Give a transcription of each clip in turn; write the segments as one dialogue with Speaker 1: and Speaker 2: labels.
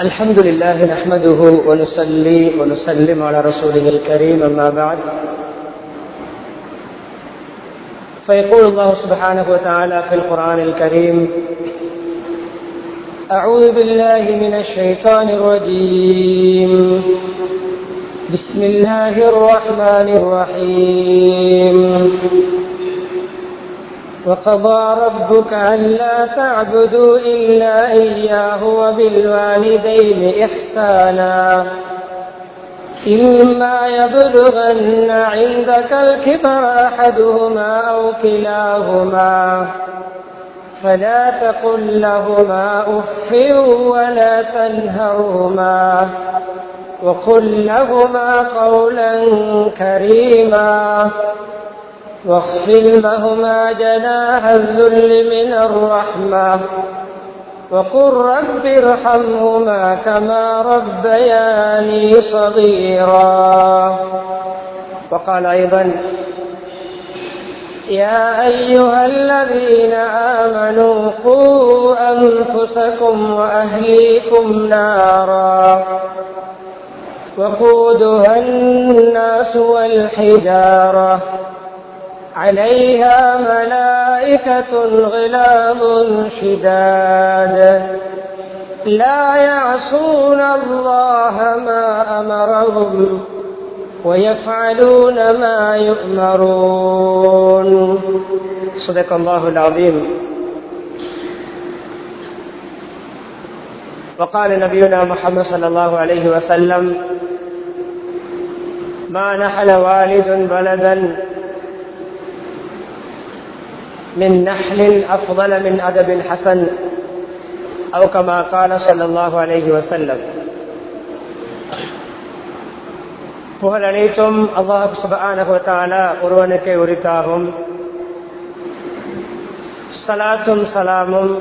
Speaker 1: الحمد لله نحمده ونصلي ونسلم على رسوله الكريم أما بعد فيقول الله سبحانه وتعالى في القرآن الكريم أعوذ بالله من الشيطان الرجيم بسم الله الرحمن الرحيم وقضى ربك ألا تعبدوا إلا إياه وبالوالدين إحسانا إما يبلغن عندك الكبر أحدهما أو كلاهما فلا تقل لهما أف ولا تنهرهما وقل لهما قولا كريما واخفض لهما جناح الذل من الرحمة وقل رب ارحمهما كما ربياني صغيرا وقال أيضا يا أيها الذين آمنوا قوا أنفسكم وأهليكم نارا وقودها الناس والحجارة عليها ملائكة غلاب شداد لا يعصون الله ما أمرهم ويفعلون ما يؤمرون صدق الله العظيم وقال نبينا محمد صلى الله عليه وسلم ما نحل والد بلدا من نحل أفضل من أدب حسن أو كما قال صلى الله عليه وسلم புகழ் அனைத்தும் அல்லாஹ் சுபான ஒருவனுக்கே உரித்தாகும் சலாத்தும் சலாமும்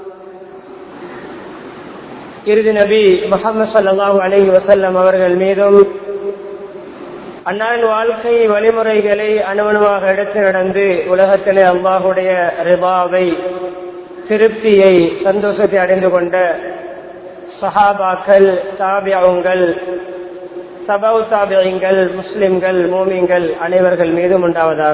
Speaker 1: இறுதி நபி முகமது சல்லாஹூ அலஹி வசல்லம் அவர்கள் மீதும் அண்ணாவின் வாழ்க்கை வழிமுறைகளை அணுவணுவாக எடுத்து நடந்து உலகத்திலே அல்லாஹுடைய ரிபாவை திருப்தியை சந்தோஷத்தை அடைந்து கொண்ட சஹாபாக்கள் தாபியாவுங்கள் சபவு தாபியங்கள் முஸ்லிம்கள் மோமியங்கள் அனைவர்கள் மீதும் உண்டாவதாக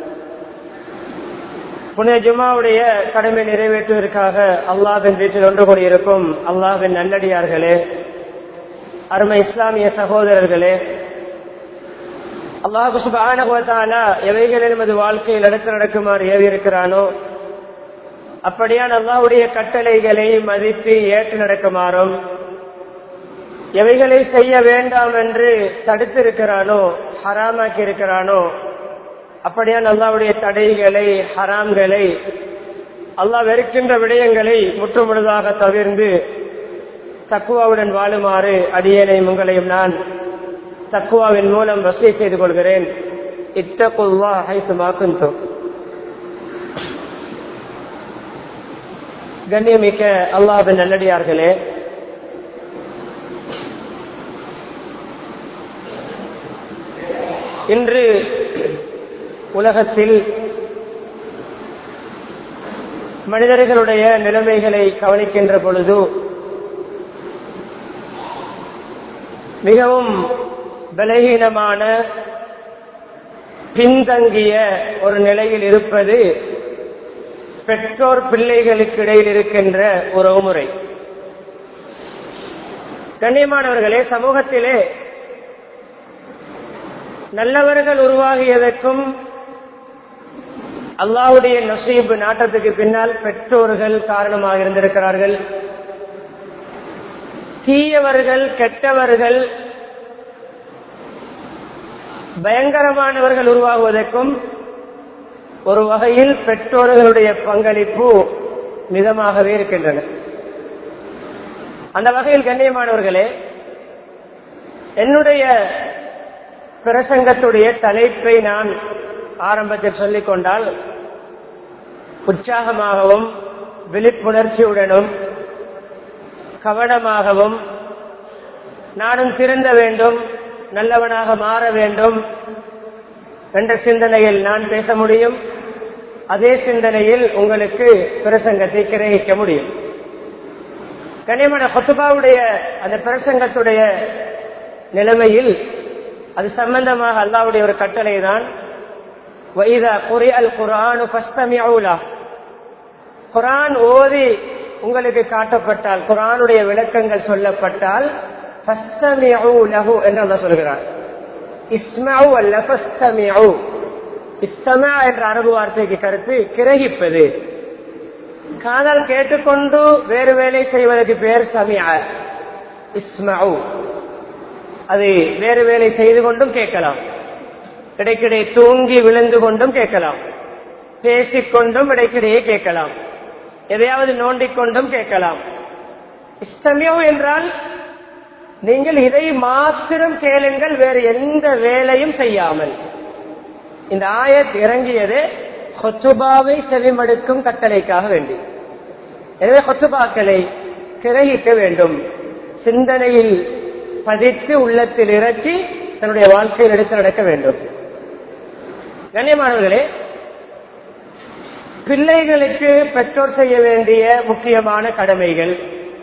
Speaker 1: புனித ஜுமாவுடைய கடமை நிறைவேற்றுவதற்காக அல்லாவின் வீட்டில் ஒன்று கூடியிருக்கும் அல்லாவின் நல்லடியார்களே அருமை இஸ்லாமிய சகோதரர்களே அல்லாஹு சுபானா எவைகள் நமது வாழ்க்கையில் அடுத்து நடக்குமாறு ஏவி இருக்கிறானோ அப்படியான் அல்லாவுடைய கட்டளைகளை மதித்து ஏற்று நடக்குமாறும் எவைகளை செய்ய வேண்டாம் என்று தடுத்திருக்கிறானோ ஹராமாக்கி இருக்கிறானோ அப்படியான் அல்லாவுடைய தடைகளை ஹராம்களை அல்லாஹ் வெறுக்கின்ற விடயங்களை முற்றுமுழுதாக தவிர்ந்து தக்குவாவுடன் வாழுமாறு அடியேனையும் உங்களையும் நான் தக்குவாவின் மூலம் வசதி செய்து கொள்கிறேன் இத்தகுல்லா ஹைசுமாக்குந்தோ கண்ணியமிக்க அல்லாவின் நல்லடியார்களே இன்று உலகத்தில் மனிதர்களுடைய நிலைமைகளை கவனிக்கின்ற பொழுது மிகவும் பலகீனமான பின்தங்கிய ஒரு நிலையில் இருப்பது பெற்றோர் பிள்ளைகளுக்கு இடையில் இருக்கின்ற உறவுமுறை கண்ணியமானவர்களே சமூகத்திலே நல்லவர்கள் உருவாகியதற்கும் அல்லாவுடைய நசீபு நாட்டத்துக்கு பின்னால் பெற்றோர்கள் காரணமாக இருந்திருக்கிறார்கள் தீயவர்கள் கெட்டவர்கள் பயங்கரமானவர்கள் உருவாகுவதற்கும் ஒரு வகையில் பெற்றோர்களுடைய பங்களிப்பு மிதமாகவே இருக்கின்றன அந்த வகையில் கண்ணியமானவர்களே என்னுடைய பிரசங்கத்துடைய தலைப்பை நான் ஆரம்பத்தில் சொல்லிக் கொண்டால் உற்சாகமாகவும் விழிப்புணர்ச்சியுடனும் கவனமாகவும் நானும் திருந்த வேண்டும் நல்லவனாக மாற வேண்டும் என்ற சிந்தனையில் நான் பேச முடியும் அதே சிந்தனையில் உங்களுக்கு பிரசங்கத்தை கிரகிக்க முடியும் கண்ணியமான கொத்துபாவுடைய அந்த பிரசங்கத்துடைய நிலைமையில் அது சம்பந்தமாக அல்லாவுடைய ஒரு கட்டளை தான் வைதா குரி அல் குரானு பஸ்தமியா குரான் ஓதி உங்களுக்கு காட்டப்பட்டால் குரானுடைய விளக்கங்கள் சொல்லப்பட்டால் லஹு என்று அல்லா சொல்கிறார் இஸ்மாவு அல்ல பஸ்தமியு இஸ்தமா என்ற அரபு வார்த்தைக்கு கருத்து கிரகிப்பது காதல் கேட்டுக்கொண்டு வேறு வேலை செய்வதற்கு பேர் சமியா இஸ்மாவு அது வேறு வேலை செய்து கொண்டும் கேட்கலாம் இடைக்கிடையே தூங்கி விழுந்து கொண்டும் கேட்கலாம் பேசிக்கொண்டும் இடைக்கிடையே கேட்கலாம் எதையாவது நோண்டிக்கொண்டும் கேட்கலாம் இஸ்தமியோ என்றால் நீங்கள் இதை மாத்திரம் கேளுங்கள் வேறு எந்த வேலையும் செய்யாமல் இந்த ஆயத் இறங்கியது ஹொத்துபாவை செவிமடுக்கும் கட்டளைக்காக வேண்டி எனவே ஹொத்துபாக்களை கிரகிக்க வேண்டும் சிந்தனையில் பதித்து உள்ளத்தில் இறக்கி தன்னுடைய வாழ்க்கையில் எடுத்து நடக்க வேண்டும் கண்ணியமானவர்களே பிள்ளைகளுக்கு பெற்றோர் செய்ய வேண்டிய முக்கியமான கடமைகள்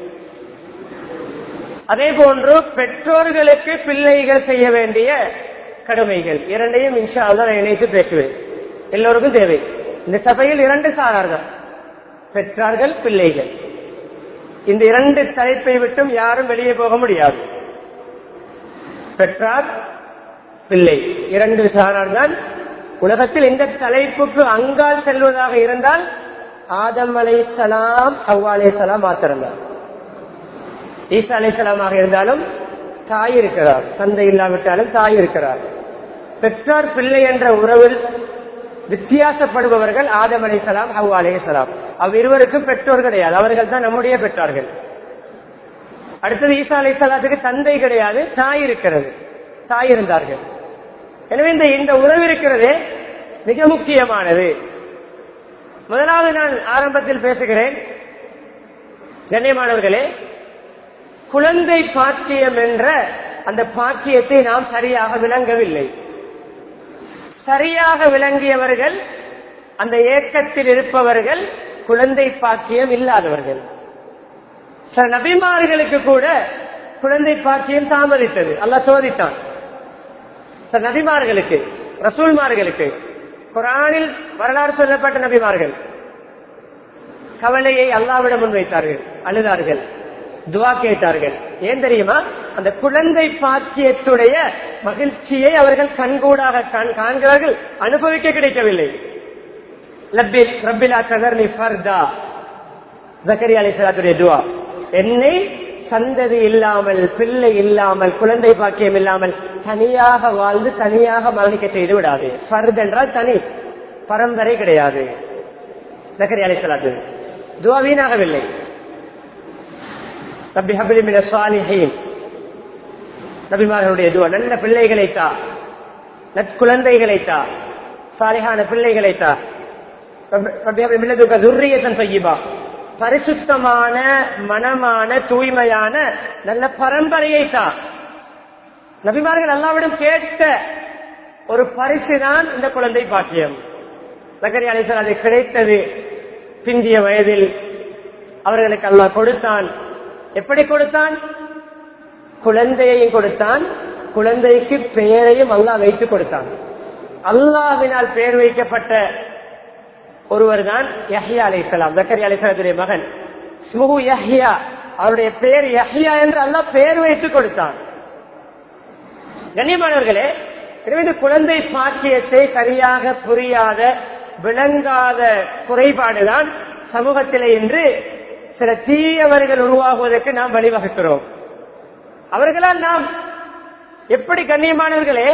Speaker 1: அதே போன்று பெற்றோர்களுக்கு பிள்ளைகள் செய்ய வேண்டிய கடமைகள் இரண்டையும் இன்ஷா நான் இணைத்து பேசுவேன் எல்லோருக்கும் தேவை இந்த சபையில் இரண்டு சாரார்கள் பெற்றார்கள் பிள்ளைகள் இந்த இரண்டு தலைப்பை விட்டும் யாரும் வெளியே போக முடியாது பெற்றார் பிள்ளை இரண்டு சாரார் தான் உலகத்தில் இந்த தலைப்புக்கு அங்கால் செல்வதாக இருந்தால் ஆதம் அலை சலாம் ஹவ்வா அலை சலாம் மாத்திரம்தான் ஈசா அலை சலாமாக இருந்தாலும் தாய் இருக்கிறார் தந்தை இல்லாவிட்டாலும் தாய் இருக்கிறார் பெற்றார் பிள்ளை என்ற உறவில் வித்தியாசப்படுபவர்கள் ஆதம் அலை சலாம் ஹவ்வா அலே சலாம் அவ்விருவருக்கும் பெற்றோர் கிடையாது அவர்கள் தான் நம்முடைய பெற்றார்கள் அடுத்தது ஈசா அலை சலாத்துக்கு தந்தை கிடையாது தாய் இருக்கிறது தாய் இருந்தார்கள் எனவே இந்த இந்த உறவு இருக்கிறது மிக முக்கியமானது முதலாவது நான் ஆரம்பத்தில் பேசுகிறேன் கண்ணியமானவர்களே குழந்தை பாக்கியம் என்ற அந்த பாக்கியத்தை நாம் சரியாக விளங்கவில்லை சரியாக விளங்கியவர்கள் அந்த ஏக்கத்தில் இருப்பவர்கள் குழந்தை பாக்கியம் இல்லாதவர்கள் சில நபிமார்களுக்கு கூட குழந்தை பாக்கியம் தாமதித்தது அல்ல சோதித்தான் சில நபிமார்களுக்கு ரசூல்மார்களுக்கு குரானில் வரலாறு சொல்லப்பட்ட நபிமார்கள் கவலையை அல்லாவிடம் முன்வைத்தார்கள் அழுதார்கள் துவா கேட்டார்கள் ஏன் தெரியுமா அந்த குழந்தை பாக்கியத்துடைய மகிழ்ச்சியை அவர்கள் கண்கூடாக காண்கிறார்கள் அனுபவிக்க கிடைக்கவில்லை ரப்பிலா கதர்னி ஃபர்தா ஜக்கரி அலிசலாத்துடைய துவா என்னை சந்ததி இல்லாமல் பிள்ளை இல்லாமல் குழந்தை பாக்கியம் இல்லாமல் தனியாக வாழ்ந்து தனியாக மரணிக்க செய்து விடாது ஃபர்த் என்றால் தனி பரம்பரை கிடையாது ஜக்கரி அலிசலாத்து துவா வீணாகவில்லை ரப்பி ஹபிலி மின சாலிஹீன் நபிமார்களுடைய துவா நல்ல பிள்ளைகளை தா நற்குழந்தைகளை தா சாலிஹான பிள்ளைகளை தா ரப்பி ஹபிலி மில்லதுக துர்ரியத்தன் பையிபா பரிசுத்தமான மனமான தூய்மையான நல்ல பரம்பரையை தான் நபிமார்கள் அல்லாவிடம் கேட்ட ஒரு பரிசு தான் இந்த குழந்தை பாக்கியம் நகரி அலிசன் அது கிடைத்தது பிந்திய வயதில் அவர்களுக்கு அல்லாஹ் கொடுத்தான் எப்படி கொடுத்தான் குழந்தையையும் கொடுத்தான் குழந்தைக்கு பெயரையும் அல்லாஹ் வைத்து கொடுத்தான் அல்லாவினால் பெயர் வைக்கப்பட்ட ஒருவர் தான் யஹ்யா அலிசலாம் ஜக்கரி அலிசலத்துடைய மகன் ஸ்முஹு யஹ்யா அவருடைய பெயர் யஹ்யா என்று அல்லாஹ் பெயர் வைத்து கொடுத்தான் கண்ணியமானவர்களே எனவே இந்த குழந்தை பாக்கியத்தை சரியாக புரியாத விளங்காத குறைபாடுதான் சமூகத்திலே இன்று சில தீயவர்கள் உருவாகுவதற்கு நாம் வழிவகுக்கிறோம் அவர்களால் நாம் எப்படி கண்ணியமானவர்களே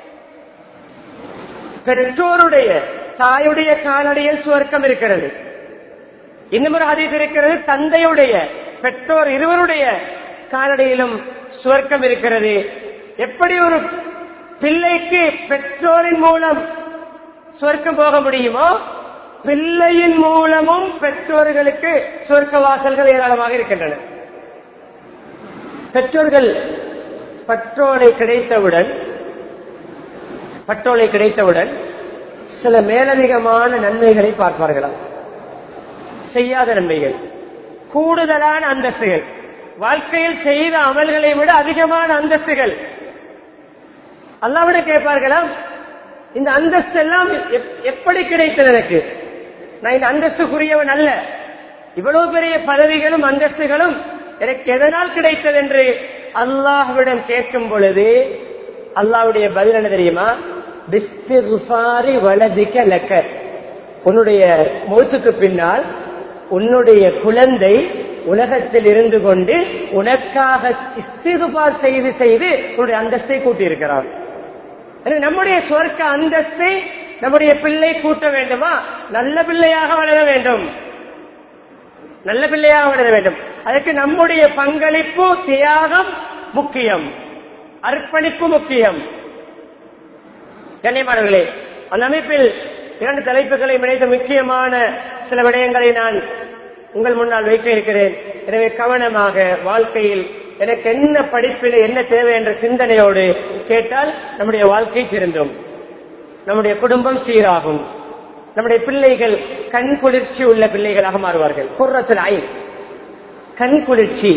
Speaker 1: பெற்றோருடைய தாயுடைய காலடியில் சுவர்க்கம் இருக்கிறது இன்னும் ஒரு ஹதீஸ் இருக்கிறது தந்தையுடைய பெற்றோர் இருவருடைய காலடியிலும் சுவர்க்கம் இருக்கிறது எப்படி ஒரு பிள்ளைக்கு பெற்றோரின் மூலம் சுவர்க்கம் போக முடியுமோ பிள்ளையின் மூலமும் பெற்றோர்களுக்கு சுவர்க்க வாசல்கள் ஏராளமாக இருக்கின்றன பெற்றோர்கள் பற்றோலை கிடைத்தவுடன் பட்டோலை கிடைத்தவுடன் சில மேலதிகமான நன்மைகளை பார்ப்பார்களாம் செய்யாத நன்மைகள் கூடுதலான அந்தஸ்துகள் வாழ்க்கையில் செய்த அமல்களை விட அதிகமான அந்தஸ்துகள் அல்லாவிட கேட்பார்களாம் இந்த அந்தஸ்து எல்லாம் எப்- எப்படி கிடைத்தது எனக்கு நான் இந்த அந்தஸ்துக்குரியவன் அல்ல இவ்வளவு பெரிய பதவிகளும் அந்தஸ்துகளும் எனக்கு எதனால் கிடைத்தது என்று அல்லாஹ்விடம் கேட்கும் பொழுது அல்லாஹ்வுடைய பதில் என்ன தெரியுமா பிஸ்திகுஃபாரி வலதிக்க லக்க உன்னுடைய மௌத்துக்கு பின்னால் உன்னுடைய குழந்தை உலகத்தில் இருந்து கொண்டு உனக்காக இஸ்திகுபார் செய்து செய்து உன்னுடைய அந்தஸ்தை கூட்டியிருக்கிறான் எனவே நம்முடைய சொர்க்க அந்தஸ்தை நம்முடைய பிள்ளை கூட்ட வேண்டுமா நல்ல பிள்ளையாக வளர வேண்டும் நல்ல பிள்ளையாக வளர வேண்டும் அதற்கு நம்முடைய பங்களிப்பு தியாகம் முக்கியம் அர்ப்பணிப்பு முக்கியம் கண்ணியமானவர்களே அந்த அமைப்பில் இரண்டு தலைப்புகளை இணைத்த முக்கியமான சில விடயங்களை நான் உங்கள் முன்னால் வைக்க இருக்கிறேன் எனவே கவனமாக வாழ்க்கையில் எனக்கு என்ன படிப்பில் என்ன தேவை என்ற சிந்தனையோடு கேட்டால் நம்முடைய வாழ்க்கை திருந்தும் நம்முடைய குடும்பம் சீராகும் நம்முடைய பிள்ளைகள் கண் குளிர்ச்சி உள்ள பிள்ளைகளாக மாறுவார்கள் குர்ரத்தில் ஐ கண் குளிர்ச்சி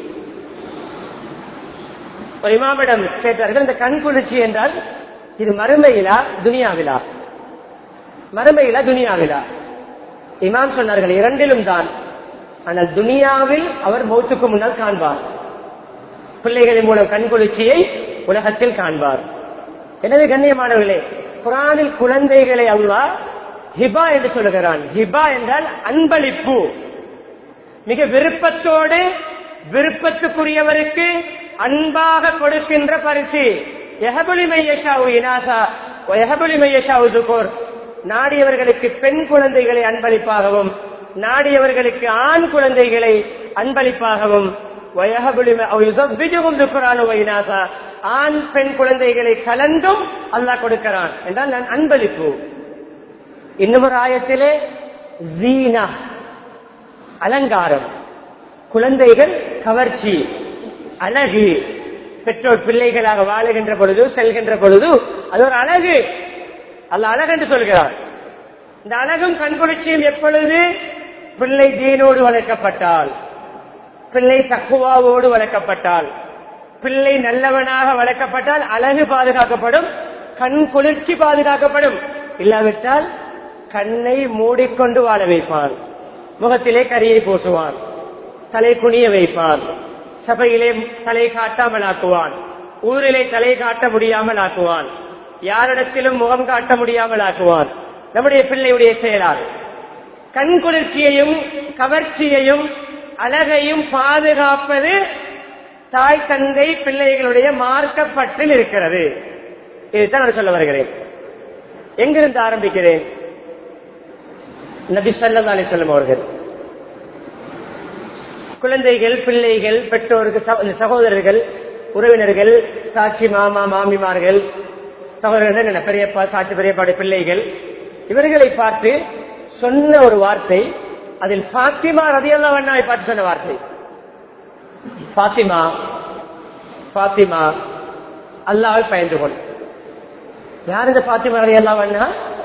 Speaker 1: ஒரு இமாமிடம் கேட்டார்கள் இந்த கண் குளிர்ச்சி என்றால் இது மறுமையிலா துனியாவிலா மறுமையிலா துனியாவிலா இமாம் சொன்னார்கள் இரண்டிலும் தான் ஆனால் துனியாவில் அவர் மௌத்துக்கு முன்னால் காண்பார் பிள்ளைகளின் மூலம் கண் குளிர்ச்சியை உலகத்தில் காண்பார் எனவே கண்ணியமானவர்களே குரானில் குழந்தைகளை அல்வா ஹிபா என்று சொல்லுகிறான் ஹிபா என்றால் அன்பளிப்பு மிக விருப்பத்தோடு விருப்பத்துக்குரியவருக்கு அன்பாக கொடுக்கின்ற பரிசு எஹபுலிமையஷாவு இனாசா எஹபுலிமையஷாவு துகோர் நாடியவர்களுக்கு பெண் குழந்தைகளை அன்பளிப்பாகவும் நாடியவர்களுக்கு ஆண் குழந்தைகளை அன்பளிப்பாகவும் வயஹபுலிம- அவ் யுஸவ்விஜுஹும் துக்ரானு வ இனாசா. ஆண் பெண் குழந்தைகளை கலந்தும் அல்லாஹ் கொடுக்கிறான் என்றால் நான் அன்பளிப்பு இன்னும் ஒரு ஆயத்திலே ஜீனா அலங்காரம் குழந்தைகள் கவர்ச்சி அழகு பெற்றோர் பிள்ளைகளாக வாழுகின்ற பொழுது செல்கின்ற பொழுது அது ஒரு அழகு அல்ல அழகு என்று சொல்கிறார் இந்த அழகும் கண்குளிர்ச்சியும் எப்பொழுது பிள்ளை தீனோடு வளர்க்கப்பட்டால் பிள்ளை தக்குவாவோடு வளர்க்கப்பட்டால் பிள்ளை நல்லவனாக வளர்க்கப்பட்டால் அழகு பாதுகாக்கப்படும் கண் குளிர்ச்சி பாதுகாக்கப்படும் இல்லாவிட்டால் கண்ணை மூடிக்கொண்டு வாழ வைப்பான் முகத்திலே கரியை பூசுவான் தலை குனிய வைப்பான் சபையிலே தலை காட்டாமல் ஆக்குவான் ஊரிலே தலை காட்ட முடியாமல் ஆக்குவான் யாரிடத்திலும் முகம் காட்ட முடியாமல் ஆக்குவான் நம்முடைய பிள்ளையுடைய செயலால் கண் குளிர்ச்சியையும் கவர்ச்சியையும் அழகையும் பாதுகாப்பது தாய் தந்தை பிள்ளைகளுடைய மார்க்கப்பட்டில் இருக்கிறது இதுதான் நான் சொல்ல வருகிறேன் எங்கிருந்து ஆரம்பிக்கிறேன் நபி சல்லா அலிசல்லம் அவர்கள் குழந்தைகள் பிள்ளைகள் பெற்றோருக்கு சகோ- சகோதரர்கள் உறவினர்கள் சாட்சி மாமா மாமிமார்கள் சகோதரர்கள் என்ன பெரியப்பா சாட்சி பெரியப்பாடு பிள்ளைகள் இவர்களை பார்த்து சொன்ன ஒரு வார்த்தை அதில் பாத்திமா ரதியல்லா வண்ணாவை பார்த்து சொன்ன வார்த்தை பாத்திமா பாத்திமா அல்லாவை பயந்து கொள் யார் இந்த பாத்திமா ரதியல்லா வண்ணா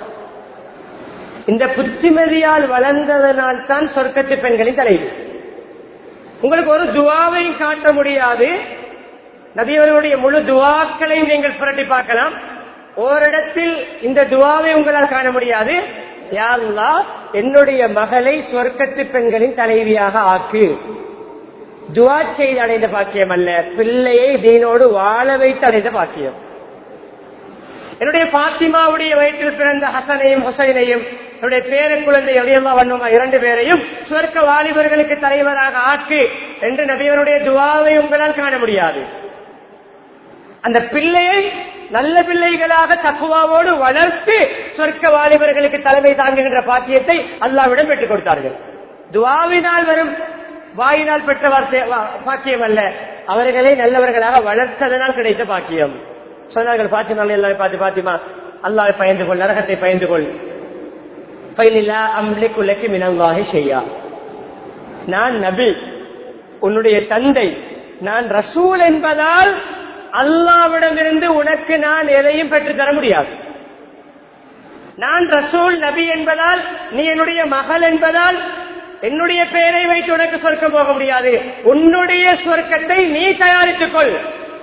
Speaker 1: இந்த புத்திமதியால் வளர்ந்ததனால் தான் சொர்க்கத்து பெண்களின் தலைவி உங்களுக்கு ஒரு துவாவையும் காட்ட முடியாது நபியவர்களுடைய முழு துவாக்களையும் நீங்கள் புரட்டி பார்க்கலாம் ஓரிடத்தில் இந்த துவாவை உங்களால் காண முடியாது யா அல்லாஹ், என்னுடைய மகளை சொர்க்கத்து பெண்களின் தலைவியாக ஆக்கு துவா செய்து அடைந்த பாக்கியம் அல்ல பிள்ளையை தீனோடு வாழ வைத்து அடைந்த பாக்கியம் என்னுடைய பாத்திமாவுடைய வயிற்றில் பிறந்த ஹசனையும் ஹுசைனையும் என்னுடைய பேர குழந்தை எவையல்லா வண்ணமா இரண்டு பேரையும் சுவர்க்க வாலிபர்களுக்கு தலைவராக ஆக்கு என்று நபியவருடைய துவாவை உங்களால் காண முடியாது அந்த பிள்ளையை நல்ல பிள்ளைகளாக தக்குவாவோடு வளர்த்து சொர்க்க வாலிபர்களுக்கு தலைமை தாங்குகின்ற பாக்கியத்தை அல்லாவிடம் பெற்றுக் கொடுத்தார்கள் துவாவினால் வரும் வாயினால் பெற்ற வார்த்தை வா- பாக்கியம் அல்ல அவர்களை நல்லவர்களாக வளர்த்ததனால் கிடைத்த பாக்கியம் சொன்னார்கள் பாத்திமா எல்லாரும் பார்த்து பாத்திமா அல்லாவை பயந்து கொள் நரகத்தை பயந்து கொள் பயிலில்லா அம்லிக்குள்ளக்கு மினவாகி செய்யா நான் நபி உன்னுடைய தந்தை நான் ரசூல் என்பதால் அல்லாவிடமிருந்து உனக்கு நான் எதையும் பெற்றுத் தர முடியாது நான் ரசூல் நபி என்பதால் நீ என்னுடைய மகள் என்பதால் என்னுடைய பெயரை வைத்து உனக்கு சொர்க்கம் போக முடியாது உன்னுடைய சொர்க்கத்தை நீ தயாரித்துக் கொள்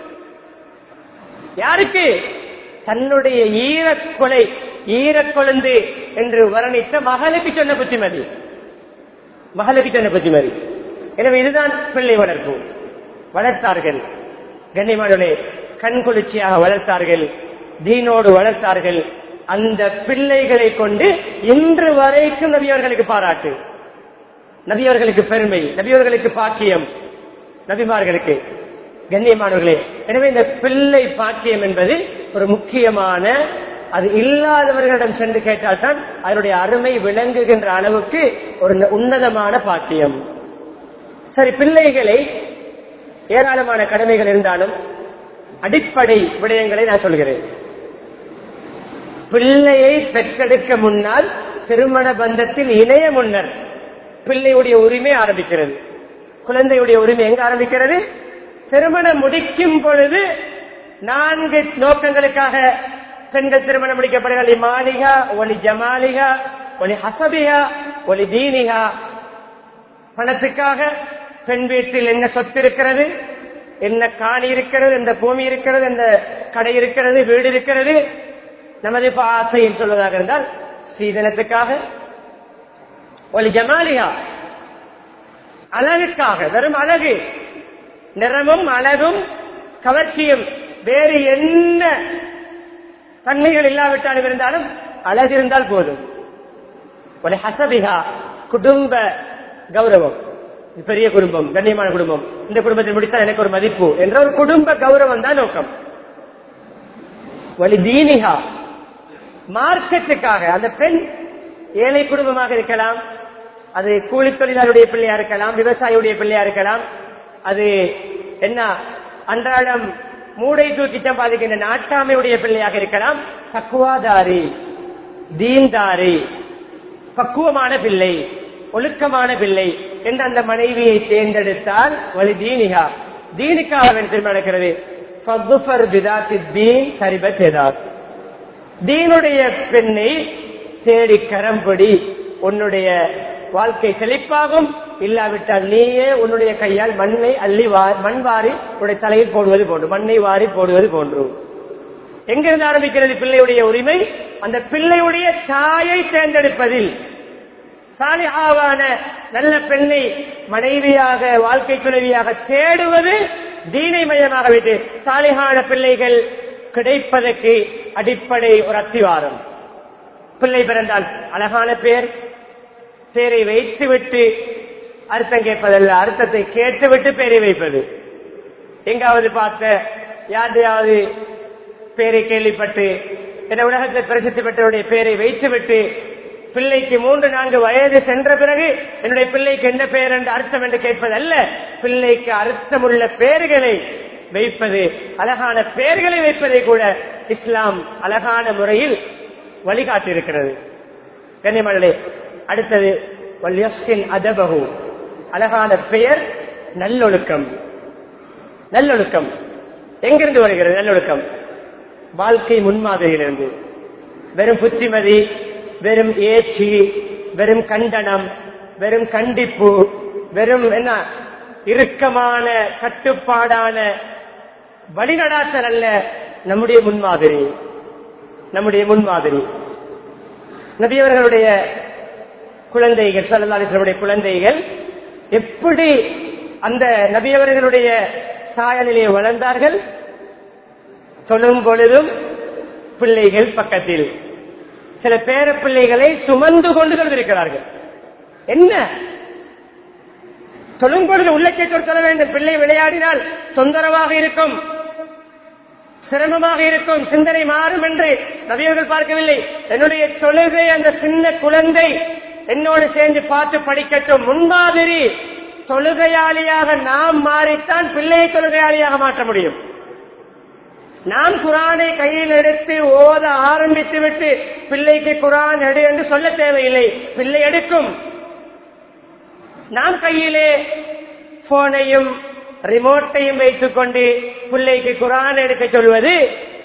Speaker 1: யாருக்கு தன்னுடைய ஈரக்கொலை ஈரக்கொழுந்து என்று வர்ணித்த மகளுக்கு சொன்ன புத்திமதி மகளுக்கு சொன்ன புத்திமதி எனவே இதுதான் பிள்ளை வளர்ப்பு வளர்த்தார்கள் கண்ணியமானே கண் குளிர்ச்சியாக வளர்த்தார்கள் தீனோடு வளர்த்தார்கள் அந்த பிள்ளைகளை கொண்டு இன்று வரைக்கும் நபியவர்களுக்கு பாராட்டு நபியவர்களுக்கு பெருமை நபியவர்களுக்கு பாக்கியம் நபிமார்களுக்கு கண்ணியமானவர்களே எனவே இந்த பிள்ளை பாக்கியம் என்பது ஒரு முக்கியமான அது இல்லாதவர்களிடம் சென்று கேட்டால்தான் அதனுடைய அருமை விளங்குகின்ற அளவுக்கு ஒரு உன்னதமான பாக்கியம் சரி பிள்ளைகளை ஏராளமான கடமைகள் இருந்தாலும் அடிப்படை விடயங்களை நான் சொல்கிறேன் பிள்ளையை பெற்றெடுக்க முன்னால் திருமண பந்தத்தில் இணைய முன்னர் பிள்ளையுடைய உரிமை ஆரம்பிக்கிறது குழந்தையுடைய உரிமை எங்க ஆரம்பிக்கிறது திருமணம் முடிக்கும் பொழுது நான்கு நோக்கங்களுக்காக பெண்கள் திருமணம் முடிக்கப்படுகிறது மாளிகா ஒலி ஜமாலிகா ஒலி ஹசபிகா ஒலி தீனிகா பணத்துக்காக பெண் வீட்டில் என்ன சொத்து இருக்கிறது என்ன காணி இருக்கிறது எந்த பூமி இருக்கிறது எந்த கடை இருக்கிறது வீடு இருக்கிறது நமது இப்ப ஆசையில் சொல்வதாக இருந்தால் சீதனத்துக்காக ஒரு ஜமாலியா அழகுக்காக வெறும் அழகு நிறமும் அழகும் கவர்ச்சியும் வேறு என்ன தன்மைகள் இல்லாவிட்டாலும் இருந்தாலும் அழகு இருந்தால் போதும் ஒரு ஹசபிகா குடும்ப கௌரவம் இது பெரிய குடும்பம் கண்ணியமான குடும்பம் இந்த குடும்பத்தில் முடித்தால் எனக்கு ஒரு மதிப்பு என்ற ஒரு குடும்ப கௌரவம் தான் நோக்கம் வலி தீனிகா மார்க்கெட்டுக்காக அந்த பெண் ஏழை குடும்பமாக இருக்கலாம் அது கூலி தொழிலாளருடைய பிள்ளையா இருக்கலாம் விவசாயியுடைய பிள்ளையா இருக்கலாம் அது என்ன அன்றாடம் மூடை தூக்கி சம்பாதிக்கின்ற நாட்டாமையுடைய பிள்ளையாக இருக்கலாம் தக்குவாதாரி தீன்தாரி பக்குவமான பிள்ளை ஒழுக்கமான பிள்ளை என்று அந்த மனைவியை தேர்ந்தெடுத்தால் வழி தீனிகா தீனுக்காக திரும்ப நடக்கிறது தீனுடைய பெண்ணை தேடி கரம்படி உன்னுடைய வாழ்க்கை செழிப்பாகும் இல்லாவிட்டால் நீயே உன்னுடைய கையால் மண்ணை அள்ளி மண் வாரி உடைய தலையில் போடுவது போன்று மண்ணை வாரி போடுவது போன்று எங்கிருந்து ஆரம்பிக்கிறது பிள்ளையுடைய உரிமை அந்த பிள்ளையுடைய தாயை தேர்ந்தெடுப்பதில் சாலிஹாவான நல்ல பெண்ணை மனைவியாக வாழ்க்கை துணைவியாக தேடுவது தீனை மையமாக வைத்து சாலிகான பிள்ளைகள் கிடைப்பதற்கு அடிப்படை ஒரு அத்திவாரம் பிள்ளை பிறந்தால் அழகான பேர் பேரை வைத்துவிட்டு அர்த்தம் கேட்பதல்ல அர்த்தத்தை கேட்டுவிட்டு பேரை வைப்பது எங்காவது பார்த்த யாரையாவது பேரை கேள்விப்பட்டு என உலகத்தை பிரசித்தி பெற்றவருடைய பேரை வைத்துவிட்டு பிள்ளைக்கு மூன்று நான்கு வயது சென்ற பிறகு என்னுடைய பிள்ளைக்கு என்ன பெயர் என்று அர்த்தம் என்று கேட்பதல்ல பிள்ளைக்கு அர்த்தமுள்ள பெயர்களை வைப்பது அழகான பெயர்களை வைப்பதை கூட இஸ்லாம் அழகான முறையில் வழிகாட்டியிருக்கிறது கண்ணியமல்லே அடுத்தது வல்யஸ்ஸின் அதபகு அழகான பெயர் நல்லொழுக்கம் நல்லொழுக்கம் எங்கிருந்து வருகிறது நல்லொழுக்கம் வாழ்க்கை முன்மாதிரியிலிருந்து வெறும் புத்திமதி வெறும் ஏச்சி வெறும் கண்டனம் வெறும் கண்டிப்பு வெறும் என்ன இறுக்கமான கட்டுப்பாடான வழிநடாத்தல் அல்ல நம்முடைய முன்மாதிரி நம்முடைய முன்மாதிரி நபியவர்களுடைய குழந்தைகள் சல்லாசனுடைய குழந்தைகள் எப்படி அந்த நபியவர்களுடைய சாயலிலே வளர்ந்தார்கள் சொல்லும் பொழுதும் பிள்ளைகள் பக்கத்தில் சில பேர பிள்ளைகளை சுமந்து கொண்டு கொண்டிருக்கிறார்கள் என்ன சொல்லும் பொழுது உள்ளத்தை சொல்ல வேண்டும் பிள்ளை விளையாடினால் தொந்தரவாக இருக்கும் சிரமமாக இருக்கும் சிந்தனை மாறும் என்று நபியர்கள் பார்க்கவில்லை என்னுடைய தொழுகை அந்த சின்ன குழந்தை என்னோடு சேர்ந்து பார்த்து படிக்கட்டும் முன்மாதிரி தொழுகையாளியாக நாம் மாறித்தான் பிள்ளையை தொழுகையாளியாக மாற்ற முடியும் நாம் குரானை கையில் எடுத்து ஓத ஆரம்பித்து விட்டு பிள்ளைக்கு குரான் எடு என்று சொல்ல தேவையில்லை பிள்ளை எடுக்கும் நாம் கையிலே போனையும் ரிமோட்டையும் வைத்துக் கொண்டு பிள்ளைக்கு குரான் எடுக்க சொல்வது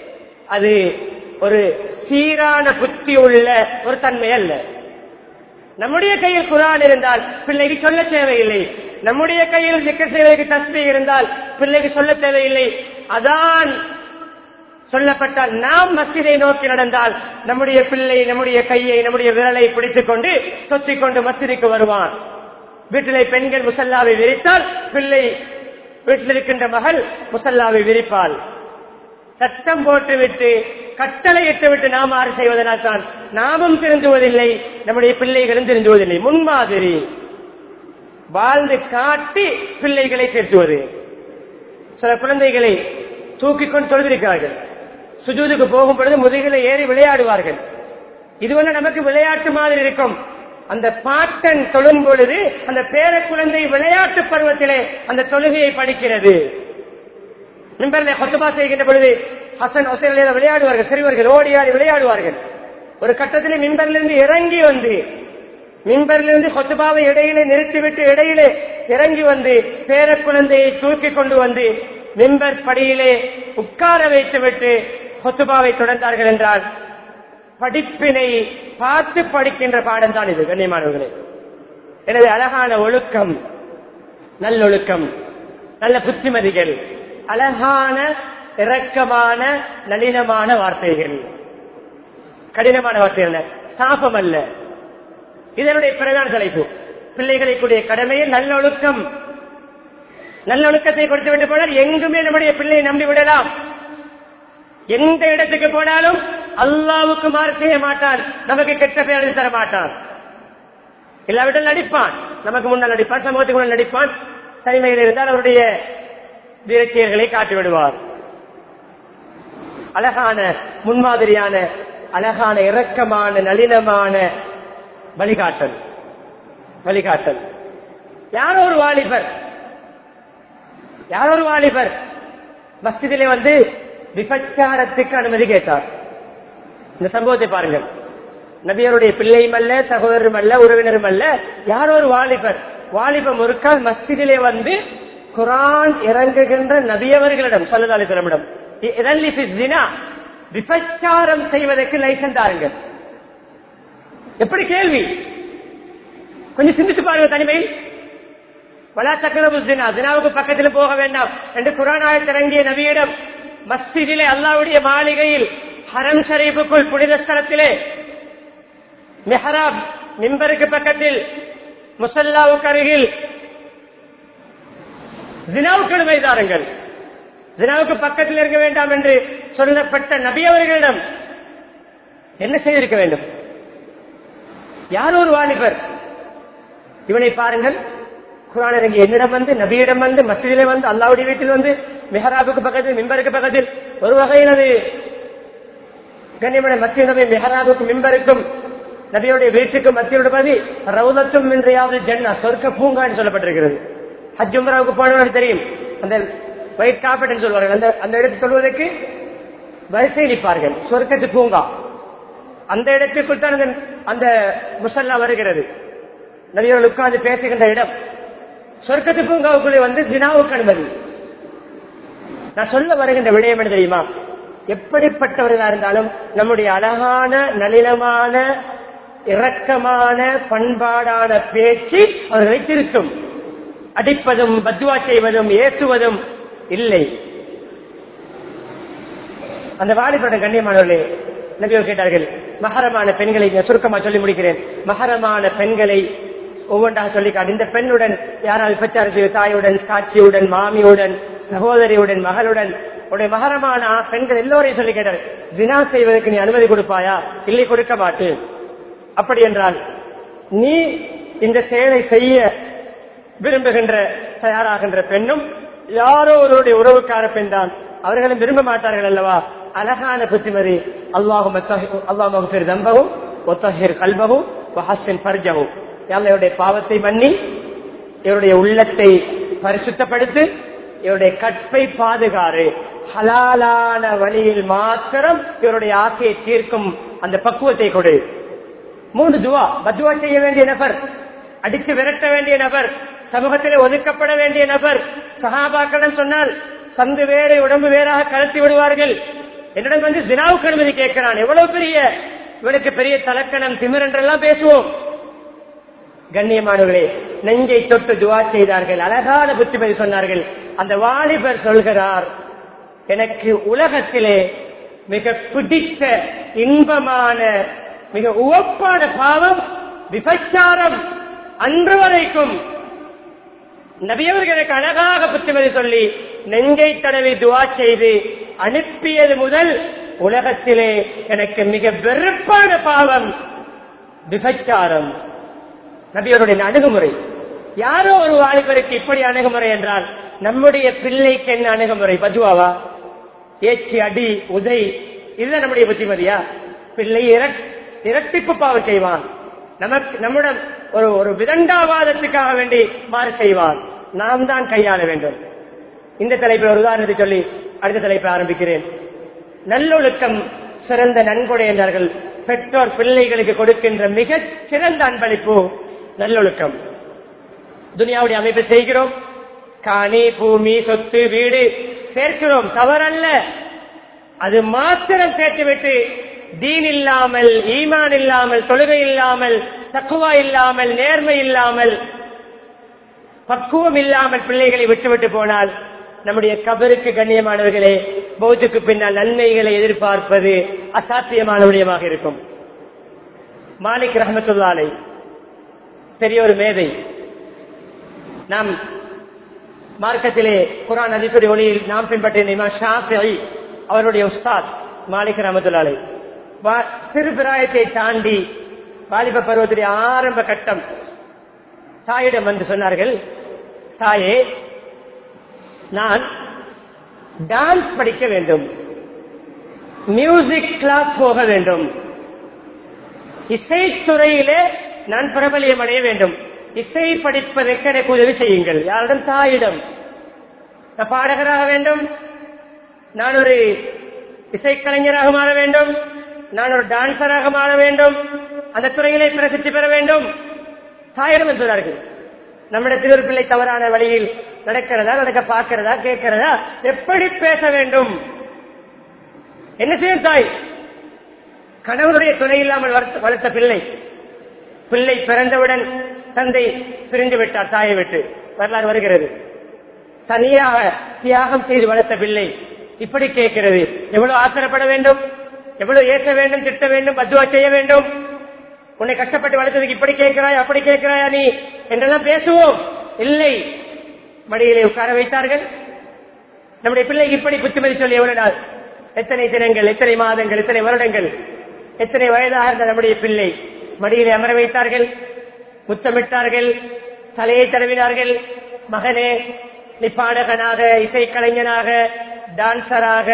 Speaker 1: அது ஒரு சீரான புத்தி உள்ள ஒரு தன்மை அல்ல நம்முடைய கையில் குரான் இருந்தால் பிள்ளைக்கு சொல்ல தேவையில்லை நம்முடைய கையில் சிக்கல் செய்வதற்கு தஸ்மி இருந்தால் பிள்ளைக்கு சொல்ல தேவையில்லை அதான் சொல்லப்பட்டால் நாம் மஸ்ஜிதை நோக்கி நடந்தால் நம்முடைய பிள்ளை நம்முடைய கையை நம்முடைய விரலை பிடித்துக் கொண்டு சொத்திக் கொண்டு மஸ்ஜிதுக்கு வருவான் வீட்டிலே பெண்கள் முசல்லாவை விரித்தால் பிள்ளை வீட்டில் இருக்கின்ற மகள் முசல்லாவை விரிப்பாள் சட்டம் போட்டுவிட்டு கட்டளையிட்டு விட்டு நாம் ஆறு செய்வதனால் தான் நாமும் திருந்துவதில்லை நம்முடைய பிள்ளைகளும் திருந்துவதில்லை முன்மாதிரி வாழ்ந்து காட்டி பிள்ளைகளை திருத்துவது சில குழந்தைகளை தூக்கிக் கொண்டு தொழுதிருக்கிறார்கள் சுஜூதுக்கு போகும் பொழுது முதுகில ஏறி விளையாடுவார்கள் இது ஒன்று நமக்கு விளையாட்டு மாதிரி இருக்கும் அந்த பாட்டன் தொழும் பொழுது அந்த பேர குழந்தை விளையாட்டு பருவத்திலே அந்த தொழுகையை படிக்கிறது மிம்பரிலே ஹொத்துபா செய்கின்ற பொழுது ஹசன் ஹொசைன் விளையாடுவார்கள் சிறுவர்கள் ஓடி ஆடி விளையாடுவார்கள் ஒரு கட்டத்திலே மிம்பரிலிருந்து இறங்கி வந்து மின்பரிலிருந்து கொத்துபாவை இடையிலே நிறுத்திவிட்டு இடையிலே இறங்கி வந்து பேர குழந்தையை தூக்கி கொண்டு வந்து மிம்பர் படியிலே உட்கார வைத்துவிட்டு கொத்துபாவை தொடர்ந்தார்கள் என்றால் படிப்பினை பார்த்து படிக்கின்ற பாடம் தான் இது கண்ணியமானவர்களே எனவே அழகான ஒழுக்கம் நல்லொழுக்கம் நல்ல புத்திமதிகள் அழகான இரக்கமான நளினமான வார்த்தைகள் கடினமான வார்த்தைகள் அல்ல சாபம் அல்ல இதனுடைய பிரதான தலைப்பு பிள்ளைகளுக்குரிய கடமையில் நல்லொழுக்கம் நல்லொழுக்கத்தை கொடுத்து விட்டு போனால் எங்குமே நம்முடைய பிள்ளையை நம்பி விடலாம் எந்த இடத்துக்கு போனாலும் அல்லாவுக்கு மாறு செய்ய மாட்டான் நமக்கு கெட்ட பெயர் எழுதி தர மாட்டான் இல்லாவிட்டால் நடிப்பான் நமக்கு முன்னால் நடிப்பான் சமூகத்துக்கு முன்னால் நடிப்பான் தனிமையில் இருந்தால் அவருடைய வீரச்சியர்களை காட்டி விடுவார் அழகான முன்மாதிரியான அழகான இரக்கமான நளினமான வழிகாட்டல் வழிகாட்டல் யாரோ ஒரு வாலிபர் யாரோ ஒரு வாலிபர் மஸ்ஜிதிலே வந்து விபச்சாரத்துக்கு அனுமதி கேட்டார் இந்த சம்பவத்தை பாருங்கள் நபியருடைய பிள்ளையும் அல்ல சகோதரரும் அல்ல உறவினரும் அல்ல யாரோ ஒரு வாலிபர் வாலிபம் ஒருக்கால் மஸ்ஜிதிலே வந்து குரான் இறங்குகின்ற நபியவர்களிடம் சொல்லதாலி சொல்லமிடம் விபச்சாரம் செய்வதற்கு லைசன்ஸ் தாருங்கள் எப்படி கேள்வி கொஞ்சம் சிந்தித்து பாருங்க தனிமையில் வலா சக்கரபு தினா தினாவுக்கு பக்கத்தில் போக வேண்டாம் என்று குரானாய் இறங்கிய நபியிடம் மஸ்ஜிதிலே அல்லாவுடைய மாளிகையில் ஹரம் ஷரீஃபுக்குள் புனித ஸ்தலத்திலே மெஹராப் மிம்பருக்கு பக்கத்தில் முசல்லாவுக்கு அருகில் தினாவுக்கு அனுமதி தாருங்கள் தினாவுக்கு பக்கத்தில் இருக்க வேண்டாம் என்று சொல்லப்பட்ட நபி அவர்களிடம் என்ன செய்திருக்க வேண்டும் யார் ஒரு வாலிபர் இவனை பாருங்கள் குரான் இறங்கி என்னிடம் வந்து நபியிடம் வந்து மசிதிலே வந்து அல்லாவுடைய வீட்டில் வந்து மெஹராபுக்கு பக்கத்தில் மிம்பருக்கு பக்கத்தில் ஒரு வகையில் அது கண்ணியமான மத்திய நபி மெஹராபுக்கு மிம்பருக்கும் நபியுடைய வீட்டுக்கும் மத்தியோட பதி ரவுலத்தும் இன்றையாவது ஜன்னா சொர்க்க பூங்கான்னு சொல்லப்பட்டிருக்கிறது ஹஜ் உம்ராவுக்கு போனவர்கள் தெரியும் அந்த ஒயிட் காப்பெட் சொல்வார்கள் அந்த அந்த இடத்தை சொல்வதற்கு வரிசை நிற்பார்கள் சொர்க்கத்து பூங்கா அந்த இடத்திற்குள் தான் அந்த- அந்த முசல்லா வருகிறது நபியர்கள் உட்கார்ந்து பேசுகின்ற இடம் சொர்க்கத்து பூங்காவுக்குள்ளே வந்து தினாவுக்கு அனுமதி நான் சொல்ல வருகின்ற விடயம் என்ன தெரியுமா எப்படிப்பட்டவர்களா இருந்தாலும் நம்முடைய அழகான நளினமான இரக்கமான பண்பாடான பேச்சு அவர்களை திருத்தும் அடிப்பதும் பத்வா செய்வதும் ஏற்றுவதும் இல்லை அந்த வாலிபருடைய கண்ணியமானவர்களே நபியர் கேட்டார்கள் மகரமான பெண்களை நான் சுருக்கமா சொல்லி முடிக்கிறேன் மகரமான பெண்களை ஒவ்வொன்றாக சொல்லி காட்டு இந்த பெண்ணுடன் யாராவது பிரச்சாரம் செய்ய தாயுடன் சாட்சியுடன் மாமியுடன் சகோதரியுடன் மகளுடன் உடைய மகரமான ஆ- பெண்கள் எல்லோரையும் சொல்லி கேட்டார் தினா செய்வதற்கு நீ அனுமதி கொடுப்பாயா இல்லை கொடுக்க மாட்டேன் அப்படி என்றால் நீ இந்த செயலை செய்ய விரும்புகின்ற தயாராகின்ற பெண்ணும் யாரோ ஒருவருடைய உறவுக்கார பெண் தான் அவர்களும் விரும்ப மாட்டார்கள் அல்லவா அழகான புத்திமதி அல்லாஹும் அல்லாஹ் தம்பவும் ஒத்தஹிர் கல்பவும் ஹஸ்ஸின் பர்ஜவும் இவருடைய பாவத்தை மன்னி இவருடைய உள்ளத்தை பரிசுத்தப்படுத்து இவருடைய கற்பை பாதுகாறு ஹலாலான வழியில் மாத்திரம் இவருடைய ஆசையை தீர்க்கும் அந்த பக்குவத்தை கொடு மூன்று துவா பத்வா செய்ய வேண்டிய நபர் அடித்து விரட்ட வேண்டிய நபர் சமூகத்திலே ஒதுக்கப்பட வேண்டிய நபர் சகாபாக்களிடம் சொன்னால் சந்து வேறு உடம்பு வேறாக கலத்தி விடுவார்கள் என்னிடம் வந்து தினாவுக்கு அனுமதி கேட்கிறான் எவ்வளவு பெரிய இவனுக்கு பெரிய தலக்கணம் திமிர் என்றெல்லாம் பேசுவோம் கண்ணியமானவர்களே நெஞ்சை தொட்டு துவா செய்தார்கள் அழகான புத்திமதி சொன்னார்கள் அந்த வாலிபர் சொல்கிறார் எனக்கு உலகத்திலே மிக பிடித்த இன்பமான மிக உவப்பான பாவம் விபச்சாரம் அன்று வரைக்கும் நபியவர்களுக்கு அழகாக புத்திமதி சொல்லி நெஞ்சை தடவி துவா செய்து அனுப்பியது முதல் உலகத்திலே எனக்கு மிக வெறுப்பான பாவம் விபச்சாரம் நபியவருடைய அணுகுமுறை யாரோ ஒரு வாலிபருக்கு இப்படி அணுகுமுறை என்றால் நம்முடைய பிள்ளைக்கு என்ன அணுகுமுறை பஜுவாவா ஏச்சி அடி உதை இதுதான் நம்முடைய புத்திமதியா பிள்ளை இரட்- இரட்டிப்பு பாவம் செய்வான் நமக்கு நம்முடன் ஒரு ஒரு விதண்டாவாதத்துக்காக வேண்டி மாறு செய்வான் நாம் தான் கையாள வேண்டும் இந்த தலைப்பை ஒரு உதாரணத்தை சொல்லி அடுத்த தலைப்பை ஆரம்பிக்கிறேன் நல்லொழுக்கம் சிறந்த நன்கொடை என்றார்கள் பெற்றோர் பிள்ளைகளுக்கு கொடுக்கின்ற மிகச் சிறந்த அன்பளிப்பு நல்லொழுக்கம் துனியாவுடைய அமைப்பு செய்கிறோம் காணி பூமி சொத்து வீடு சேர்க்கிறோம் தவறல்ல அது மாத்திரம் சேர்த்துவிட்டு தீன் இல்லாமல் ஈமான் இல்லாமல் தொழுகை இல்லாமல் தக்குவா இல்லாமல் நேர்மை இல்லாமல் பக்குவம் இல்லாமல் பிள்ளைகளை விட்டுவிட்டு போனால் நம்முடைய கபருக்கு கண்ணியமானவர்களே பௌத்துக்கு பின்னால் நன்மைகளை எதிர்பார்ப்பது அசாத்தியமான விடயமாக இருக்கும் மாலிக் ரஹமத்துல்லாலை பெரிய ஒரு மேதை நாம் மார்க்கத்திலே குரான் அதிபதி ஒளியில் நாம் பின்பற்றிய இமாம் ஷாஃபிஈ அவருடைய உஸ்தாத் மாலிக் ரஹமத்துல்லாலை வா- சிறு பிராயத்தை தாண்டி வாலிப பருவத்துடைய ஆரம்ப கட்டம் தாயிடம் வந்து சொன்னார்கள் தாயே நான் டான்ஸ் படிக்க வேண்டும் மியூசிக் கிளாஸ் போக வேண்டும் இசைத்துறையிலே நான் பிரபலியம் அடைய வேண்டும் இசை படிப்பதற்கு எனக்கு உதவி செய்யுங்கள் யாரிடம் தாயிடம் நான் பாடகராக வேண்டும் நான் ஒரு இசைக்கலைஞராக மாற வேண்டும் நான் ஒரு டான்சராக மாற வேண்டும் அந்த துறையிலே பிரசித்தி பெற வேண்டும் தாயிடம் என்றார்கள் நம்மிடத்தில் ஒரு பிள்ளை தவறான வழியில் நடக்கிறதா நடக்க பார்க்கிறதா கேட்கிறதா எப்படி பேச வேண்டும் என்ன செய்யும் தாய் கணவனுடைய துணை இல்லாமல் வளர்த்த- வளர்த்த பிள்ளை பிள்ளை பிறந்தவுடன் தந்தை பிரிந்து விட்டார் தாயை விட்டு வரலாறு வருகிறது தனியாக தியாகம் செய்து வளர்த்த பிள்ளை இப்படி கேட்கிறது எவ்வளவு ஆத்திரப்பட வேண்டும் எவ்வளவு ஏற்ற வேண்டும் திட்ட வேண்டும் பத்துவா செய்ய வேண்டும் உன்னை கஷ்டப்பட்டு வளர்த்ததுக்கு இப்படி கேட்கிறாய் அப்படி கேட்கிறாயா நீ என்றெல்லாம் பேசுவோம் இல்லை மடியிலே உட்கார வைத்தார்கள் நம்முடைய பிள்ளைக்கு இப்படி புத்திமதி சொல்லி எவ்வளவு நாள் எத்தனை தினங்கள் எத்தனை மாதங்கள் எத்தனை வருடங்கள் எத்தனை வயதாக இருந்த நம்முடைய பிள்ளை மடியிலே அமர வைத்தார்கள் முத்தமிட்டார்கள் தலையை தடவினார்கள் மகனே நீ பாடகனாக இசைக்கலைஞனாக டான்சராக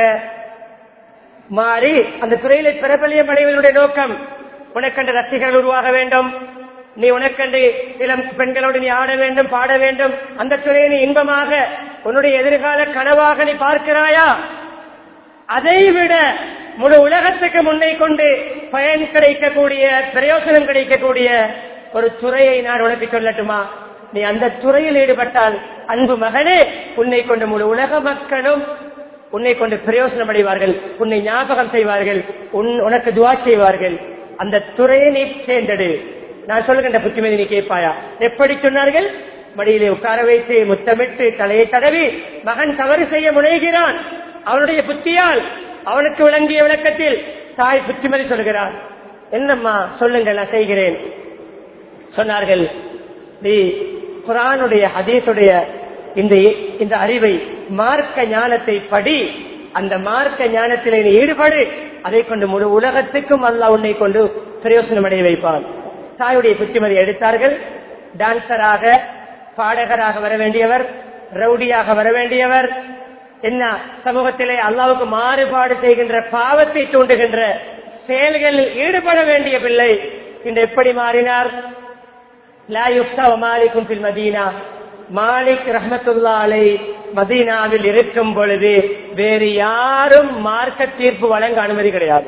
Speaker 1: மாறி அந்த துறையில பிரபலியம் அடைவதனுடைய நோக்கம் உனக்கண்டு ரசிகர்கள் உருவாக வேண்டும் நீ உனக்கண்டு இளம் பெண்களோடு நீ ஆட வேண்டும் பாட வேண்டும் அந்த துறையை நீ இன்பமாக உன்னுடைய எதிர்கால கனவாக நீ பார்க்கிறாயா அதை விட முழு உலகத்துக்கு முன்னே கொண்டு பயன் கிடைக்கக்கூடிய பிரயோசனம் கிடைக்கக்கூடிய ஒரு துறையை நான் உனக்கு சொல்லட்டுமா நீ அந்த துறையில் ஈடுபட்டால் அன்பு மகனே உன்னை கொண்டு முழு உலக மக்களும் உன்னை கொண்டு பிரயோசனம் அடைவார்கள் உன்னை ஞாபகம் செய்வார்கள் உன் உனக்கு துவா செய்வார்கள் அந்த துறையை நீ சேர்ந்தடு நான் சொல்லுகின்ற புத்திமதி நீ கேட்பாயா எப்படி சொன்னார்கள் மடியிலே உட்கார வைத்து முத்தமிட்டு தலையை தடவி மகன் தவறு செய்ய முனைகிறான் அவனுடைய புத்தியால் அவனுக்கு விளங்கிய விளக்கத்தில் தாய் புத்திமதி சொல்கிறார் என்னம்மா சொல்லுங்கள் நான் செய்கிறேன் சொன்னார்கள் நீ குரானுடைய ஹதீஸுடைய இந்த இந்த அறிவை மார்க்க ஞானத்தை படி அந்த மார்க்க ஞானத்திலே நீ ஈடுபடு அதை கொண்டு முழு உலகத்துக்கும் அல்லாஹ் உன்னை கொண்டு பிரயோசனம் அடைய வைப்பான் தாயுடைய புத்திமதி எடுத்தார்கள் டான்சராக பாடகராக வர வேண்டியவர் ரவுடியாக வர வேண்டியவர் என்ன சமூகத்திலே அல்லாவுக்கு மாறுபாடு செய்கின்ற பாவத்தை தூண்டுகின்ற செயல்களில் ஈடுபட வேண்டிய பிள்ளை இன்று எப்படி மாறினார் லா யுக்தா வ மாலிக்கும் பில் மதீனா மாலிக் ரஹமத்துல்லா அலை மதீனாவில் இருக்கும் பொழுது வேறு யாரும் மார்க்க தீர்ப்பு வழங்க அனுமதி கிடையாது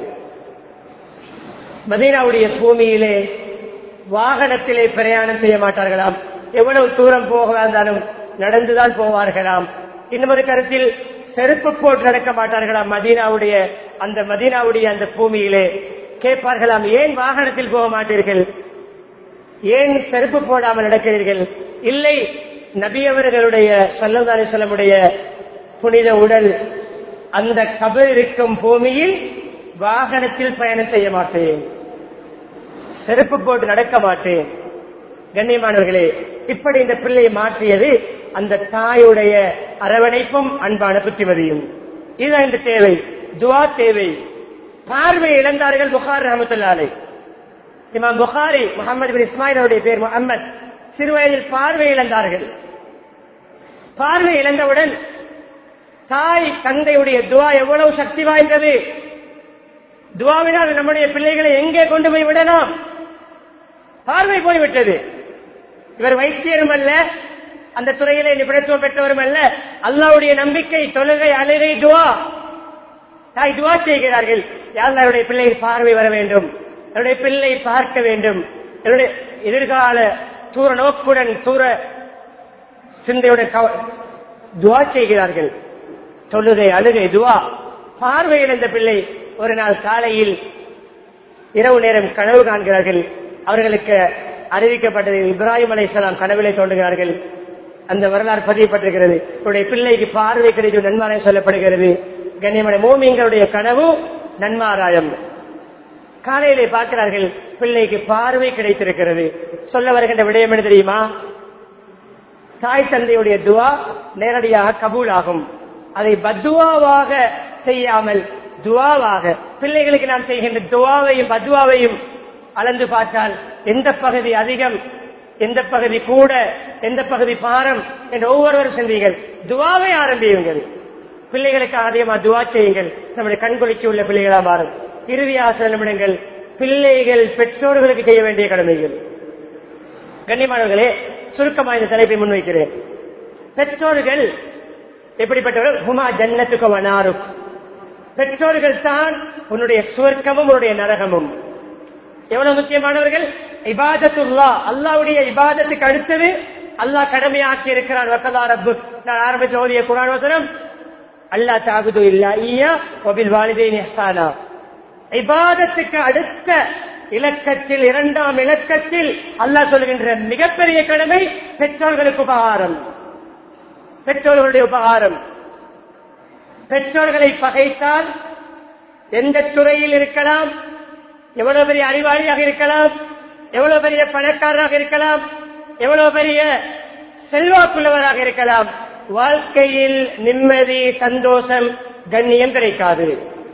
Speaker 1: மதீனாவுடைய பூமியிலே வாகனத்திலே பிரயாணம் செய்ய மாட்டார்களாம் எவ்வளவு தூரம் போக இருந்தாலும் நடந்துதான் போவார்களாம் இன்னொரு கருத்தில் செருப்பு போட்டு நடக்க மாட்டார்களாம் மதீனாவுடைய அந்த மதீனாவுடைய அந்த பூமியிலே கேட்பார்களாம் ஏன் வாகனத்தில் போக மாட்டீர்கள் ஏன் செருப்பு போடாமல் நடக்கிறீர்கள் இல்லை நபி அவர்களுடைய சல்லதாரி சொல்லமுடைய புனித உடல் அந்த கபர் இருக்கும் பூமியில் வாகனத்தில் பயணம் செய்ய மாட்டேன் செருப்பு போட்டு நடக்க மாட்டேன் கண்ணியமானவர்களே இப்படி இந்த பிள்ளையை மாற்றியது அந்த தாயுடைய அரவணைப்பும் அன்பான புத்திமதியும் இதுதான் இந்த தேவை துவா தேவை பார்வை இழந்தார்கள் புகார் ரஹமத்துல்லாலை இமாம் புகாரி முகமது பின் இஸ்மாயில் அவருடைய பேர் முகமது சிறுவயதில் பார்வை இழந்தார்கள் பார்வை இழந்தவுடன் தாய் தந்தையுடைய துவா எவ்வளவு சக்தி வாய்ந்தது துவாவினால் நம்முடைய பிள்ளைகளை எங்கே கொண்டு போய் விடலாம் பார்வை போய்விட்டது இவர் வைத்தியரும் அல்ல அந்த துறையிலே நிபுணத்துவம் பெற்றவரும் அல்ல அல்லாவுடைய நம்பிக்கை தொழுகை அழுகை துவா தாய் துவா செய்கிறார்கள் யார் அவருடைய பிள்ளை பார்வை வர வேண்டும் என்னுடைய பிள்ளை பார்க்க வேண்டும் என்னுடைய எதிர்கால தூர நோக்குடன் தூர சிந்தையுடன் கவ- துவா செய்கிறார்கள் தொழுகை அழுகை துவா பார்வை இழந்த பிள்ளை ஒரு நாள் காலையில் இரவு நேரம் கனவு காண்கிறார்கள் அவர்களுக்கு அறிவிக்கப்பட்டது இப்ராஹிம் அலைஹிஸ்ஸலாம் கனவிலே தோன்றுகிறார்கள் அந்த வரலாறு பதியப்பட்டிருக்கிறது அவருடைய பிள்ளைக்கு பார்வை கிடைக்கும் நன்மாராயம் சொல்லப்படுகிறது கண்ணியமான மோமிங்களுடைய கனவு நன்மாராயம் காலையிலே பார்க்கிறார்கள் பிள்ளைக்கு பார்வை கிடைத்திருக்கிறது சொல்ல வருகின்ற விடயம் என்ன தெரியுமா தாய் தந்தையுடைய துவா நேரடியாக கபூல் ஆகும் அதை பத்துவாவாக செய்யாமல் துவாவாக பிள்ளைகளுக்கு நாம் செய்கின்ற துவாவையும் பத்துவாவையும் அளந்து பார்த்தால் எந்த பகுதி அதிகம் எந்த பகுதி கூட எந்த பகுதி பாரம் என்று ஒவ்வொருவரும் சிந்தியுங்கள் துவாவை ஆரம்பியுங்கள் பிள்ளைகளுக்கு அதிகமாக துவா செய்யுங்கள் நம்முடைய கண்கொலிக்கு உள்ள சில மாறும் இறுதியாக சில நிமிடங்கள் பிள்ளைகள் பெற்றோர்களுக்கு செய்ய வேண்டிய கடமைகள் கண்ணியமானவர்களே சுருக்கமாக இந்த தலைப்பை முன்வைக்கிறேன் பெற்றோர்கள் எப்படிப்பட்டவர்கள் ஹுமா ஜன்னத்துக்கு வனாரும் பெற்றோர்கள் தான் உன்னுடைய சுவர்க்கமும் உன்னுடைய நரகமும் எவ்வளவு முக்கியமானவர்கள் இபாதத்துல்லா அல்லாவுடைய இபாதத்துக்கு அடுத்தது அல்லாஹ் கடமையாக்கி இருக்கிறான் வக்கதா ரப்பு நான் ஆரம்பிச்சு ஓதிய குரான் வசனம் அல்லா தாகுது இல்லா ஈயா ஒபில் வாலிதை நிஹானா இபாதத்துக்கு அடுத்த இலக்கத்தில் இரண்டாம் இலக்கத்தில் அல்லாஹ் சொல்கின்ற மிகப்பெரிய கடமை பெற்றோர்களுக்கு உபகாரம் பெற்றோர்களுடைய உபகாரம் பெற்றோர்களை பகைத்தால் எந்த துறையில் இருக்கலாம் எவ்வளவு பெரிய அறிவாளியாக இருக்கலாம் எவ்வளவு பெரிய பணக்காரராக இருக்கலாம் எவ்வளவு பெரிய செல்வாக்குள்ளவராக இருக்கலாம் வாழ்க்கையில் நிம்மதி சந்தோஷம் கண்ணியம் கிடைக்காது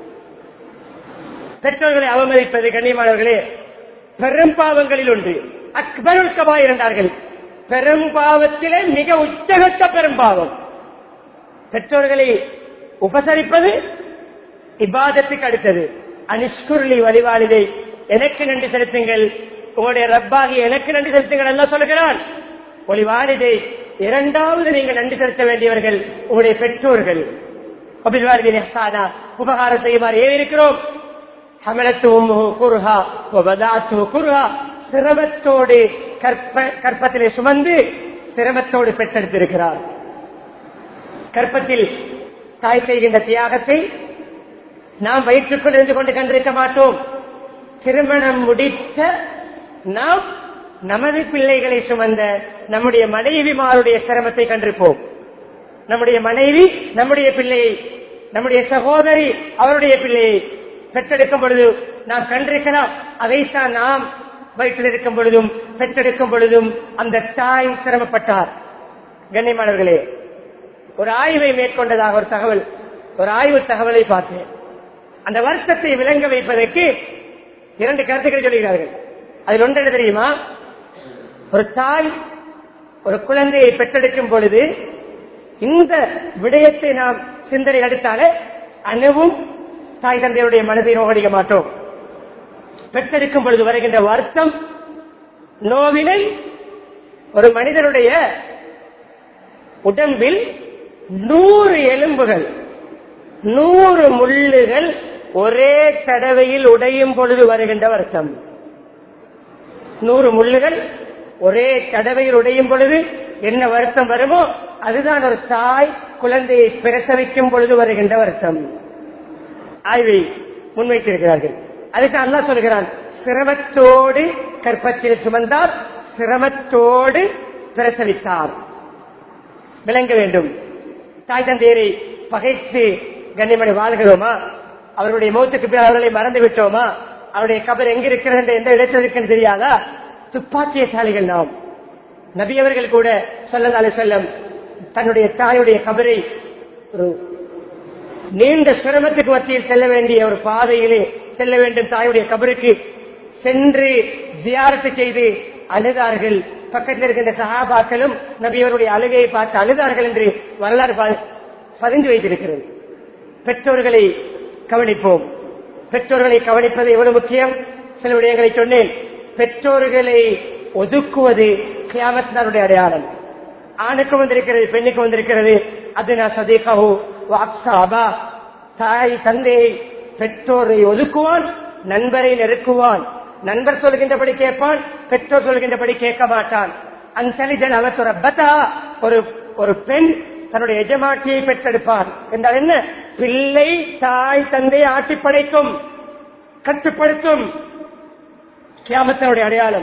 Speaker 1: பெற்றோர்களை அவமதிப்பது கண்ணியமானவர்களே பெரும் பாவங்களில் ஒன்று அக்பருல் கபா இருந்தார்கள் பெரும் பாவத்திலே மிக உச்சகட்ட பெரும் பாவம் பெற்றோர்களை உபசரிப்பது இபாதத்துக்கு அடுத்தது அனிஷ்குர்லி வழிவாளிதை எனக்கு நன்றி செலுத்துங்கள் உங்களுடைய ரப்பாகி எனக்கு நன்றி செலுத்துங்கள் என்ன சொல்கிறான் ஒளிவாளிதை இரண்டாவது நீங்கள் நன்றி செலுத்த வேண்டியவர்கள் உங்களுடைய பெற்றோர்கள் அபில்வாரிதின் ஹசானா உபகாரம் செய்யுமாறு ஏன் இருக்கிறோம் சிரமத்தோடு கற்பத்திலே சுமந்து சிரமத்தோடு பெற்றெடுத்திருக்கிறார் கற்பத்தில் தாய் செய்கின்ற தியாகத்தை நாம் வயிற்றுக்குள் இருந்து கொண்டு கண்டிருக்க மாட்டோம் திருமணம் முடித்த நாம் நமது பிள்ளைகளை சுமந்த நம்முடைய மனைவிமாருடைய சிரமத்தை கண்டிருப்போம் நம்முடைய மனைவி நம்முடைய பிள்ளையை நம்முடைய சகோதரி அவருடைய பிள்ளையை பெற்றெடுக்கும் பொழுது நாம் கண்டிருக்கலாம் அதைத்தான் நாம் வயிற்றில் இருக்கும் பொழுதும் பெற்றெடுக்கும் பொழுதும் அந்த தாய் சிரமப்பட்டார் கண்ணியமானவர்களே ஒரு ஆய்வை மேற்கொண்டதாக ஒரு தகவல் ஒரு ஆய்வு தகவலை பார்த்தேன் அந்த வருஷத்தை விளங்க வைப்பதற்கு இரண்டு கருத்துக்கள் சொல்கிறார்கள் அதில் ஒன்று என்ன தெரியுமா ஒரு தாய் ஒரு குழந்தையை பெற்றெடுக்கும் பொழுது இந்த விடயத்தை நாம் சிந்தனை அடுத்தாலே அணுவும் தாய் தந்தையுடைய மனதை நோகடிக்க மாட்டோம் பெற்றெடுக்கும் பொழுது வருகின்ற வருத்தம் நோவினை ஒரு மனிதனுடைய உடம்பில் நூறு எலும்புகள் நூறு முள்ளுகள் ஒரே தடவையில் உடையும் பொழுது வருகின்ற வருத்தம் நூறு முள்ளுகள் ஒரே தடவையில் உடையும் பொழுது என்ன வருத்தம் வருமோ அதுதான் ஒரு தாய் குழந்தையை பிரசவிக்கும் பொழுது வருகின்ற வருத்தம் ஆய்வை முன்வைத்திருக்கிறார்கள் அதுக்கு அல்லா சொல்கிறான் சிரமத்தோடு கற்பத்தில் சுமந்தால் சிரமத்தோடு பிரசவித்தார் விளங்க வேண்டும் தாய் தந்தையரை பகைத்து கண்ணிமணி வாழ்கிறோமா அவருடைய மௌத்துக்கு பிறகு அவர்களை மறந்து விட்டோமா அவருடைய கபர் எங்க இருக்கிறது என்று எந்த இடத்தில் இருக்குன்னு தெரியாதா துப்பாக்கியசாலிகள் நாம் நபியவர்கள் கூட சொல்லதாலே செல்லம் தன்னுடைய தாயுடைய கபரை ஒரு நீண்ட சிரமத்துக்கு மத்தியில் செல்ல வேண்டிய ஒரு பாதையிலே செல்ல வேண்டும் தாயுடைய கபருக்கு சென்று ஜியாரத்து செய்து அழுதார்கள் பக்கத்தில் இருக்கின்ற சகாபாக்களும் நபியவருடைய அழுகையை பார்த்து அழுதார்கள் என்று வரலாறு பா- பதிந்து வைத்திருக்கிறது பெற்றோர்களை கவனிப்போம் பெற்றோர்களை கவனிப்பது எவ்வளவு முக்கியம் சில விடயங்களை சொன்னேன் பெற்றோர்களை ஒதுக்குவது கியாமத்தினருடைய அடையாளம் ஆணுக்கு வந்திருக்கிறது பெண்ணுக்கு வந்திருக்கிறது அது நான் சதீகாவோ அப்சாபா தாய் தந்தையை பெற்றோரை ஒதுக்குவான் நண்பரை நெருக்குவான் நண்பர் சொல்கின்றபடி கேட்பான் பெற்றோர் சொல்கின்றபடி கேட்க மாட்டான் அன்சலிஜன் அவர் ரப்பதா ஒரு ஒரு பெண் தன்னுடைய எஜமாட்டியை பெற்றெடுப்பார் என்றால் என்ன பிள்ளை தாய் தந்தை ஆட்டி படைக்கும் கட்டுப்படுத்தும் கியாமத்தினுடைய அடையாளம்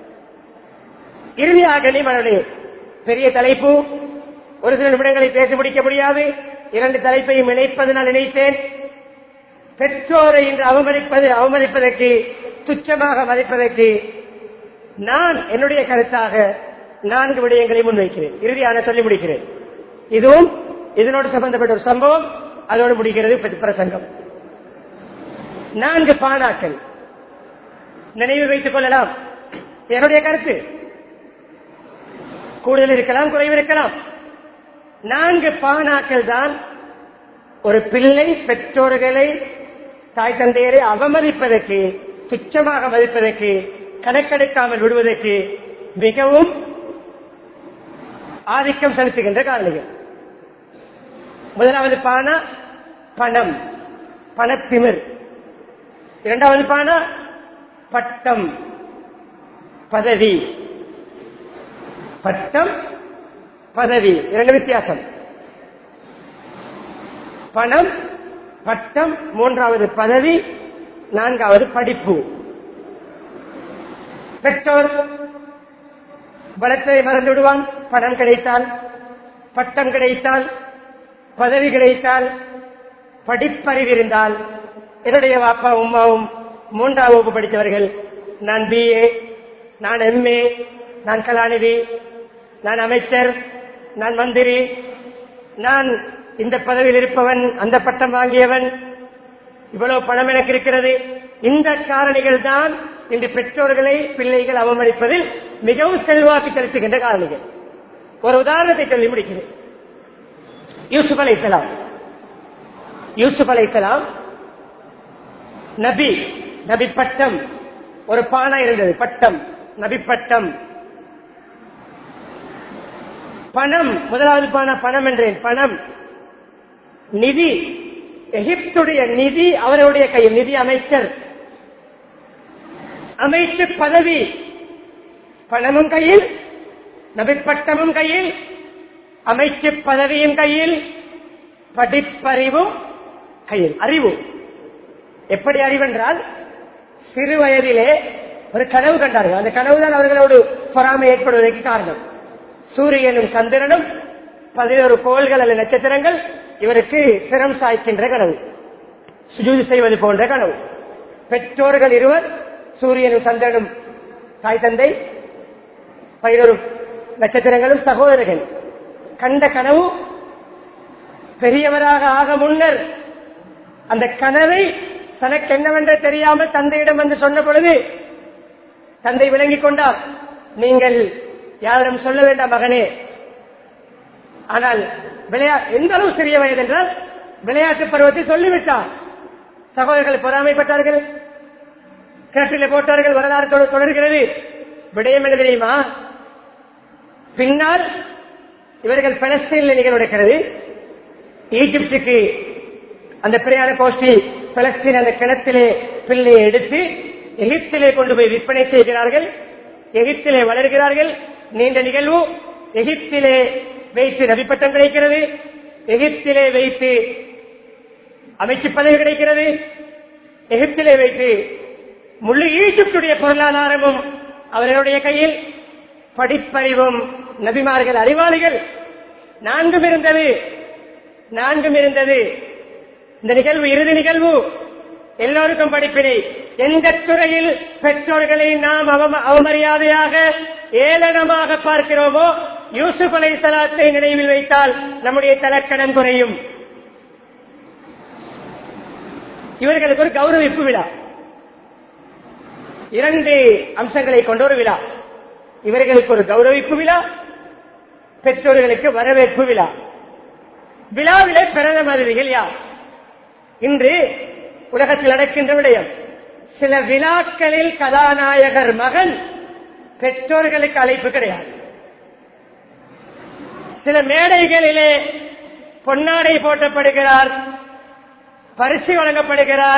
Speaker 1: இறுதியாக நீமனே பெரிய தலைப்பு ஒரு சில நிமிடங்களை பேசி முடிக்க முடியாது இரண்டு தலைப்பையும் இணைப்பது நான் நினைத்தேன் பெற்றோரை இன்று அவமதிப்பது அவமதிப்பதற்கு துச்சமாக மதிப்பதற்கு நான் என்னுடைய கருத்தாக நான்கு விடயங்களை முன்வைக்கிறேன் இறுதியான சொல்லி முடிக்கிறேன் இதுவும் இதனோடு சம்பந்தப்பட்ட ஒரு சம்பவம் அதோடு முடிகிறது பிர- பிரசங்கம் நான்கு பானாக்கள் நினைவு வைத்துக் கொள்ளலாம் என்னுடைய கருத்து கூடுதல் இருக்கலாம் குறைவு இருக்கலாம் நான்கு பானாக்கள் தான் ஒரு பிள்ளை பெற்றோர்களை தாய் தந்தையரை அவமதிப்பதற்கு துச்சமாக மதிப்பதற்கு கணக்கெடுக்காமல் விடுவதற்கு மிகவும் ஆதிக்கம் செலுத்துகின்ற காரணிகள் முதலாவது பானா பணம் பணத்திமிர் இரண்டாவது பானா பட்டம் பதவி பட்டம் பதவி இரண்டு வித்தியாசம் பணம் பட்டம் மூன்றாவது பதவி நான்காவது படிப்பு பெற்றோர் பலத்தை மறந்து விடுவான் பணம் கிடைத்தால் பட்டம் கிடைத்தால் பதவி கிடைத்தால் படிப்பறிவு இருந்தால் என்னுடைய வாப்பா உமாவும் மூன்றாம் வகுப்பு படித்தவர்கள் நான் பிஏ நான் எம்ஏ நான் கலாநிதி நான் அமைச்சர் நான் மந்திரி நான் இந்த பதவியில் இருப்பவன் அந்த பட்டம் வாங்கியவன் இவ்வளவு பணம் எனக்கு இருக்கிறது இந்த காரணிகள் தான் இன்று பெற்றோர்களை பிள்ளைகள் அவமதிப்பதில் மிகவும் செல்வாக்கு செலுத்துகின்ற காரணிகள் ஒரு உதாரணத்தை சொல்லி முடிக்கிறேன் யூசுப் அலைசலாம் யூசுப் அலைசலாம் நபி நபி பட்டம் ஒரு பானை இருந்தது பட்டம் நபி பட்டம் பணம் முதலாவது பானா பணம் என்றேன் பணம் நிதி எகிப்துடைய நிதி அவருடைய கையில் நிதி அமைச்சர் அமைச்சு பதவி பணமும் கையில் நபிப்பட்டமும் கையில் அமைச்சு பதவியும் கையில் படிப்பறிவும் கையில் அறிவு எப்படி அறிவென்றால் சிறு வயதிலே ஒரு கனவு கண்டார்கள் அந்த கனவு தான் அவர்களோடு பொறாமை ஏற்படுவதற்கு காரணம் சூரியனும் சந்திரனும் பதினோரு கோள்கள் அல்லது நட்சத்திரங்கள் இவருக்கு சிரம் சாய்க்கின்ற கனவு சுஜூதி செய்வது போன்ற கனவு பெற்றோர்கள் இருவர் சூரியனும் சந்திரனும் தாய் தந்தை பதினோரு நட்சத்திரங்களும் சகோதரர்கள் கண்ட கனவு பெரியவராக ஆக முன்னர் அந்த கனவை தனக்கு என்னவென்று தெரியாமல் தந்தையிடம் வந்து சொன்ன பொழுது தந்தை விளங்கிக் கொண்டார் நீங்கள் யாரிடம் சொல்ல வேண்டாம் மகனே ஆனால் விளையா எந்த அளவு சிறிய வயது என்றால் விளையாட்டு பருவத்தை சொல்லிவிட்டார் சகோதரர்கள் பொறாமைப்பட்டார்கள் கிணற்றிலே போட்டார்கள் வரலாறு தொட- தொடர்கிறது விடயம் என்ன தெரியுமா பின்னால் இவர்கள் பலஸ்தீனில் நிகழ்வு நடக்கிறது ஈஜிப்டுக்கு அந்த பிரயாண கோஷ்டி பலஸ்தீன் அந்த கிணத்திலே பிள்ளையை எடுத்து எகிப்திலே கொண்டு போய் விற்பனை செய்கிறார்கள் எகிப்திலே வளர்கிறார்கள் நீண்ட நிகழ்வு எகிப்திலே வைத்து நபிப்பட்டம் கிடைக்கிறது எகிப்திலே வைத்து அமைச்சு பதவி கிடைக்கிறது எகிப்திலே வைத்து முழு ஈஜிப்டுடைய பொருளாதாரமும் அவர்களுடைய கையில் படிப்பறிவும் நபிமார்கள் அறிவாளிகள் நான்கும் இருந்தது நான்கும் இருந்தது இந்த நிகழ்வு இறுதி நிகழ்வு எல்லோருக்கும் படிப்பினை எந்த துறையில் பெற்றோர்களை நாம் அவம- அவமரியாதையாக ஏளனமாக பார்க்கிறோமோ யூசுப் அலை சலாத்தை நினைவில் வைத்தால் நம்முடைய தலக்கணம் குறையும் இவர்களுக்கு ஒரு கௌரவிப்பு விழா இரண்டு அம்சங்களை கொண்ட ஒரு விழா இவர்களுக்கு ஒரு கௌரவிப்பு விழா பெற்றோர்களுக்கு வரவேற்பு விழா விழாவிலே பிரதம அதிதிகள் யார் இன்று உலகத்தில் நடக்கின்ற விடயம் சில விழாக்களில் கதாநாயகர் மகன் பெற்றோர்களுக்கு அழைப்பு கிடையாது சில மேடைகளிலே பொன்னாடை போட்டப்படுகிறார் பரிசு வழங்கப்படுகிறார்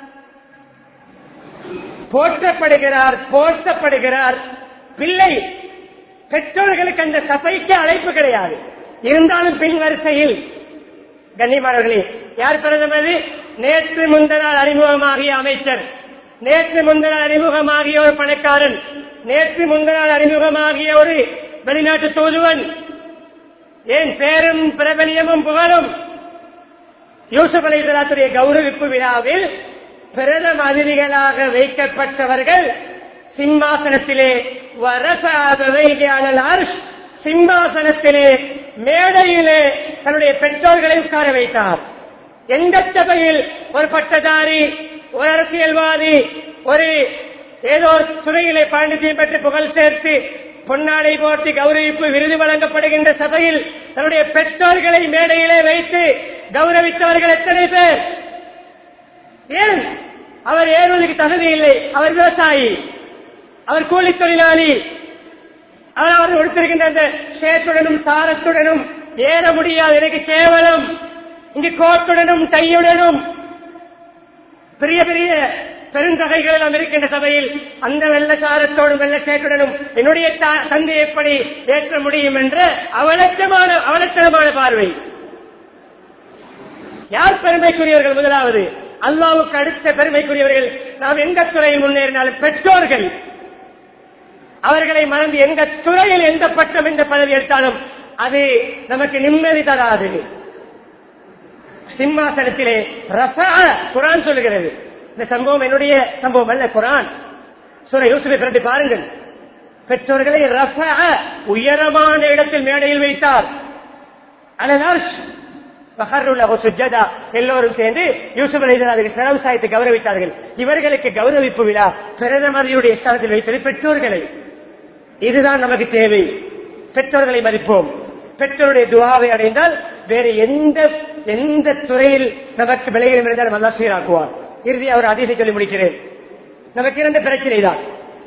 Speaker 1: போற்றப்படுகிறார் போற்றப்படுகிறார் பிள்ளை பெற்றோர்களுக்கு அந்த சபைக்கு அழைப்பு கிடையாது இருந்தாலும் பின் வரிசையில் கண்ணியமானவர்களே யார் பிரதமர் நேற்று முந்தநாள் அறிமுகமாகிய அமைச்சர் நேற்று முந்தநாள் அறிமுகமாகிய ஒரு பணக்காரன் நேற்று முந்தநாள் அறிமுகமாகிய ஒரு வெளிநாட்டு தூதுவன் ஏன் பேரும் பிரபலியமும் புகழும் யூசுப் அலைதலாத்துடைய கௌரவிப்பு விழாவில் பிரதம அதிதிகளாக வைக்கப்பட்டவர்கள் சிம்மாசனத்திலே வரசாதவையான சிம்மாசனத்திலே மேடையிலே தன்னுடைய பெற்றோர்களை உட்கார வைத்தார் எந்த சபையில் ஒரு பட்டதாரி ஒரு அரசியல்வாதி ஒரு ஏதோ ஒரு துறையிலே பாண்டித்யம் பெற்று புகழ் சேர்த்து பொன்னாடை போட்டி கௌரவிப்பு விருது வழங்கப்படுகின்ற சபையில் தன்னுடைய பெற்றோர்களை மேடையிலே வைத்து கௌரவித்தவர்கள் எத்தனை பேர் ஏன் அவர் ஏறுவதற்கு தகுதி இல்லை அவர் விவசாயி அவர் கூலி தொழிலாளி அவர் அவர் கொடுத்திருக்கின்ற அந்த ஷேட்டுடனும் சாரத்துடனும் ஏற முடியாது எனக்கு கேவலம் இங்கு கோட்டுடனும் டையுடனும் பெரிய பெரிய பெருந்தகைகள் எல்லாம் இருக்கின்ற சபையில் அந்த வெள்ளச்சாரத்தோடும் வெள்ளச்சேட்டுடனும் என்னுடைய தா- தந்தை எப்படி ஏற்ற முடியும் என்ற அவலட்சமான அவலட்சணமான பார்வை யார் பெருமைக்குரியவர்கள் முதலாவது அல்லாவுக்கு அடுத்த பெருமைக்குரியவர்கள் நாம் எந்த துறையில் முன்னேறினாலும் பெற்றோர்கள் அவர்களை மறந்து எந்த துறையில் எந்த பட்டம் எந்த பதவி எடுத்தாலும் அது நமக்கு நிம்மதி தராது சிம்மாசனத்திலே ரசா குரான் சொல்லுகிறது இந்த சம்பவம் என்னுடைய சம்பவம் அல்ல குரான் சூர யூசுஃபை பிரட்டி பாருங்கள் பெற்றோர்களை ரசா உயரமான இடத்தில் மேடையில் வைத்தார் அதனால் எல்லோரும் சேர்ந்து யூசுப் அலிதாவுக்கு விவசாயத்தை கௌரவித்தார்கள் இவர்களுக்கு கௌரவிப்பு விழா பிரதமரியுடைய ஸ்தானத்தில் வைத்தது பெற்றோர்களை இதுதான் நமக்கு தேவை பெற்றோர்களை மதிப்போம் பெற்றோருடைய துவாவை அடைந்தால் வேறு எந்த எந்த துறையில் நமக்கு விலைகள் இருந்தாலும் அல்லா சீராக்குவார் இறுதி அவர் அதிசை சொல்லி முடிக்கிறேன் நமக்கு இரண்டு பிரச்சனை தான்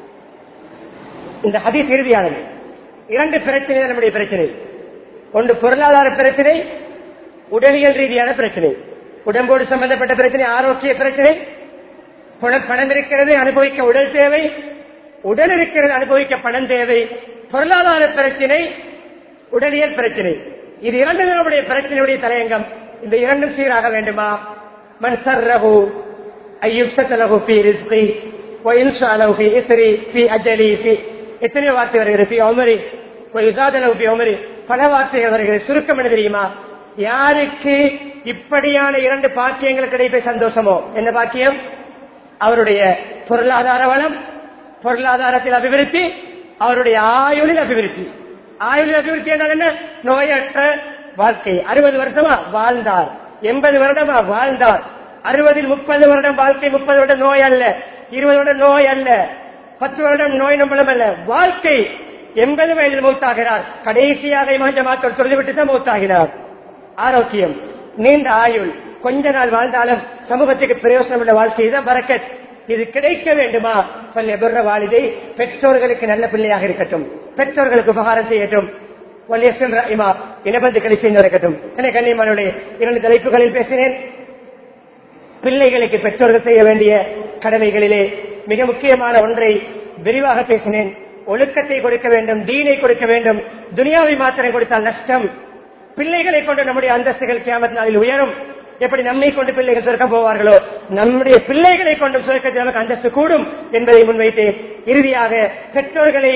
Speaker 1: இந்த ஹதீஸ் இறுதியானது இரண்டு பிரச்சனை தான் நம்முடைய பிரச்சனை ஒன்று பொருளாதார பிரச்சனை உடலியல் ரீதியான பிரச்சனை உடம்போடு சம்பந்தப்பட்ட பிரச்சனை ஆரோக்கிய பிரச்சனை பண- பணம் இருக்கிறது அனுபவிக்க உடல் தேவை உடல் இருக்கிறது அனுபவிக்க பணம் தேவை பொருளாதார பிரச்சனை உடலியல் பிரச்சனை இது இரண்டு நம்முடைய பிரச்சனையுடைய தலையங்கம் இந்த இரண்டும் சீராக வேண்டுமா மன் சர்ரஹு ஐயுப்சத்தலஹு ஃபீ ரிஸ்கி வயின்ஷாலஹு ஃபீ இஸ்ரி ஃபீ அஜலி ஃபீ எத்தனையோ வார்த்தை வருகிறது ஃபீ உமரி வயுசாதலஹு ஃபீ உமரி பல வார்த்தைகள் வருகிறது சுருக்கம் என்ன தெரியுமா யாருக்கு இப்படியான இரண்டு பாக்கியங்கள் கிடைப்ப சந்தோஷமோ என்ன பாக்கியம் அவருடைய பொருளாதார வளம் பொருளாதாரத்தில் அபிவிருத்தி அவருடைய ஆயுளில் அபிவிருத்தி ஆயுளில் அபிவிருத்தி என்றால் என்ன நோயற்ற வாழ்க்கை அறுபது வருஷமா வாழ்ந்தார் எண்பது வருடமா வாழ்ந்தார் அறுபதில் முப்பது வருடம் வாழ்க்கை முப்பது வருடம் நோய் அல்ல இருபது வருடம் நோய் அல்ல பத்து வருடம் நோய் நம்பளம் அல்ல வாழ்க்கை எண்பது வயதில் மூத்தாகிறார் கடைசியாக இமாஞ்ச மாத்தோடு சொல்லிவிட்டு தான் மூத்தாகிறார் ஆரோக்கியம் நீண்ட ஆயுள் கொஞ்ச நாள் வாழ்ந்தாலும் சமூகத்துக்கு பிரயோசனம் உள்ள வாழ்க்கை தான் பரக்கத் இது கிடைக்க வேண்டுமா சொல்ல பெற வாலிதை பெற்றோர்களுக்கு நல்ல பிள்ளையாக இருக்கட்டும் பெற்றோர்களுக்கு உபகாரம் செய்யட்டும் வலியசன் இமா இனபந்துக்களை செய்து இருக்கட்டும் என கண்ணியமானவர்களே இரண்டு தலைப்புகளில் பேசினேன் பிள்ளைகளுக்கு பெற்றோர்கள் செய்ய வேண்டிய கடமைகளிலே மிக முக்கியமான ஒன்றை விரிவாக பேசினேன் ஒழுக்கத்தை கொடுக்க வேண்டும் தீனை கொடுக்க வேண்டும் துனியாவை மாத்திரம் கொடுத்தால் நஷ்டம் பிள்ளைகளை கொண்டு நம்முடைய அந்தஸ்துகள் கியாமத் நாளில் உயரும் எப்படி நம்மை கொண்டு பிள்ளைகள் சுருக்கம் போவார்களோ நம்முடைய பிள்ளைகளை கொண்டு சுருக்கத்தில் நமக்கு அந்தஸ்து கூடும் என்பதை முன்வைத்து இறுதியாக பெற்றோர்களை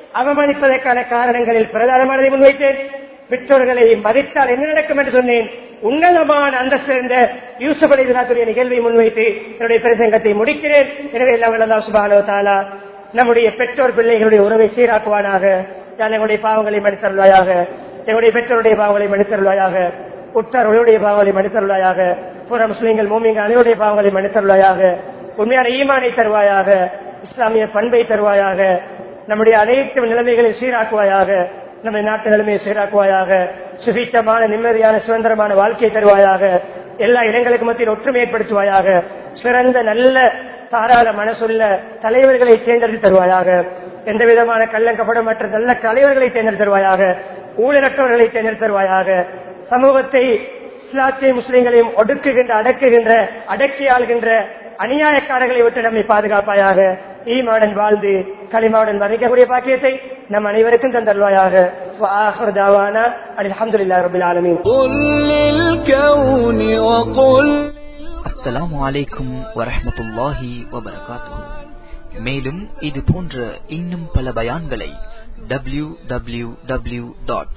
Speaker 1: அவமதிப்பதற்கான காரணங்களில் பிரதானமானதை முன்வைத்தேன் பெற்றோர்களை மதித்தால் என்ன நடக்கும் என்று சொன்னேன் உன்னதமான அந்தஸ்து இருந்த யூசுப் அலிதுலாத்துடைய நிகழ்வை முன்வைத்து என்னுடைய பிரசங்கத்தை முடிக்கிறேன் எனவே எல்லாம் வல்லல்லாஹு சுப்ஹானஹு வ தஆலா நம்முடைய பெற்றோர் பிள்ளைகளுடைய உறவை சீராக்குவானாக யாழ் எங்களுடைய பாவங்களை மன்னித்தருள்வாயாக எங்களுடைய பெற்றோருடைய பாவங்களை மன்னித்தருள்வாயாக உற்றார்களுடைய பாவங்களை மன்னித்தருள்வாயாக புற முஸ்லீம்கள் மூமிங்கள் அனைவருடைய பாவங்களை மன்னித்தருள்வாயாக உண்மையான ஈமானை தருவாயாக இஸ்லாமிய பண்பை தருவாயாக நம்முடைய அனைத்து நிலைமைகளை சீராக்குவாயாக நம்முடைய நாட்டு நிலைமையை சீராக்குவாயாக சுபித்தமான நிம்மதியான சுதந்திரமான வாழ்க்கையை தருவாயாக எல்லா இடங்களுக்கு மத்தியில் ஒற்றுமை ஏற்படுத்துவாயாக சிறந்த நல்ல தாராள மனசுள்ள தலைவர்களை தேர்ந்தெடுத்து தருவாயாக எந்த விதமான கள்ளங்கப்படமற்ற நல்ல தலைவர்களை தேர்ந்தெடுத்து தருவாயாக ஊழலற்றவர்களை தேர்ந்தெடுத்து தருவாயாக சமூகத்தை இஸ்லாத்தை முஸ்லிம்களையும் ஒடுக்குகின்ற அடக்குகின்ற அடக்கி ஆள்கின்ற அநியாயக்காரர்களை விட்டு நம்மை பாதுகாப்பாயாக ஈமாவுடன் வாழ்ந்து களிமாவுடன் வரைக்கக்கூடிய பாக்கியத்தை நம் அனைவருக்கும் தந்தருவாயாக அலமதுல்லா ரபுல் ஆலமீன்
Speaker 2: قل للكون وقل
Speaker 3: அஸ்ஸலாமு அலைக்கும் வரஹ்மத்துல்லாஹி வபரகாத்துஹு மேலும் இது போன்ற இன்னும் பல பயான்களை W W W dot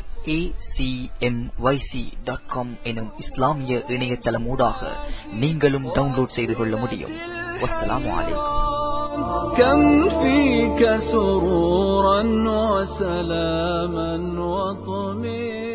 Speaker 3: dot com எனும் இஸ்லாமிய இணையதளமூடாக நீங்களும் டவுன்லோட் செய்து கொள்ள முடியும் வஸ்ஸலாமு அலைக்கும்
Speaker 2: كم فيك سرورا وسلاما وطمئنا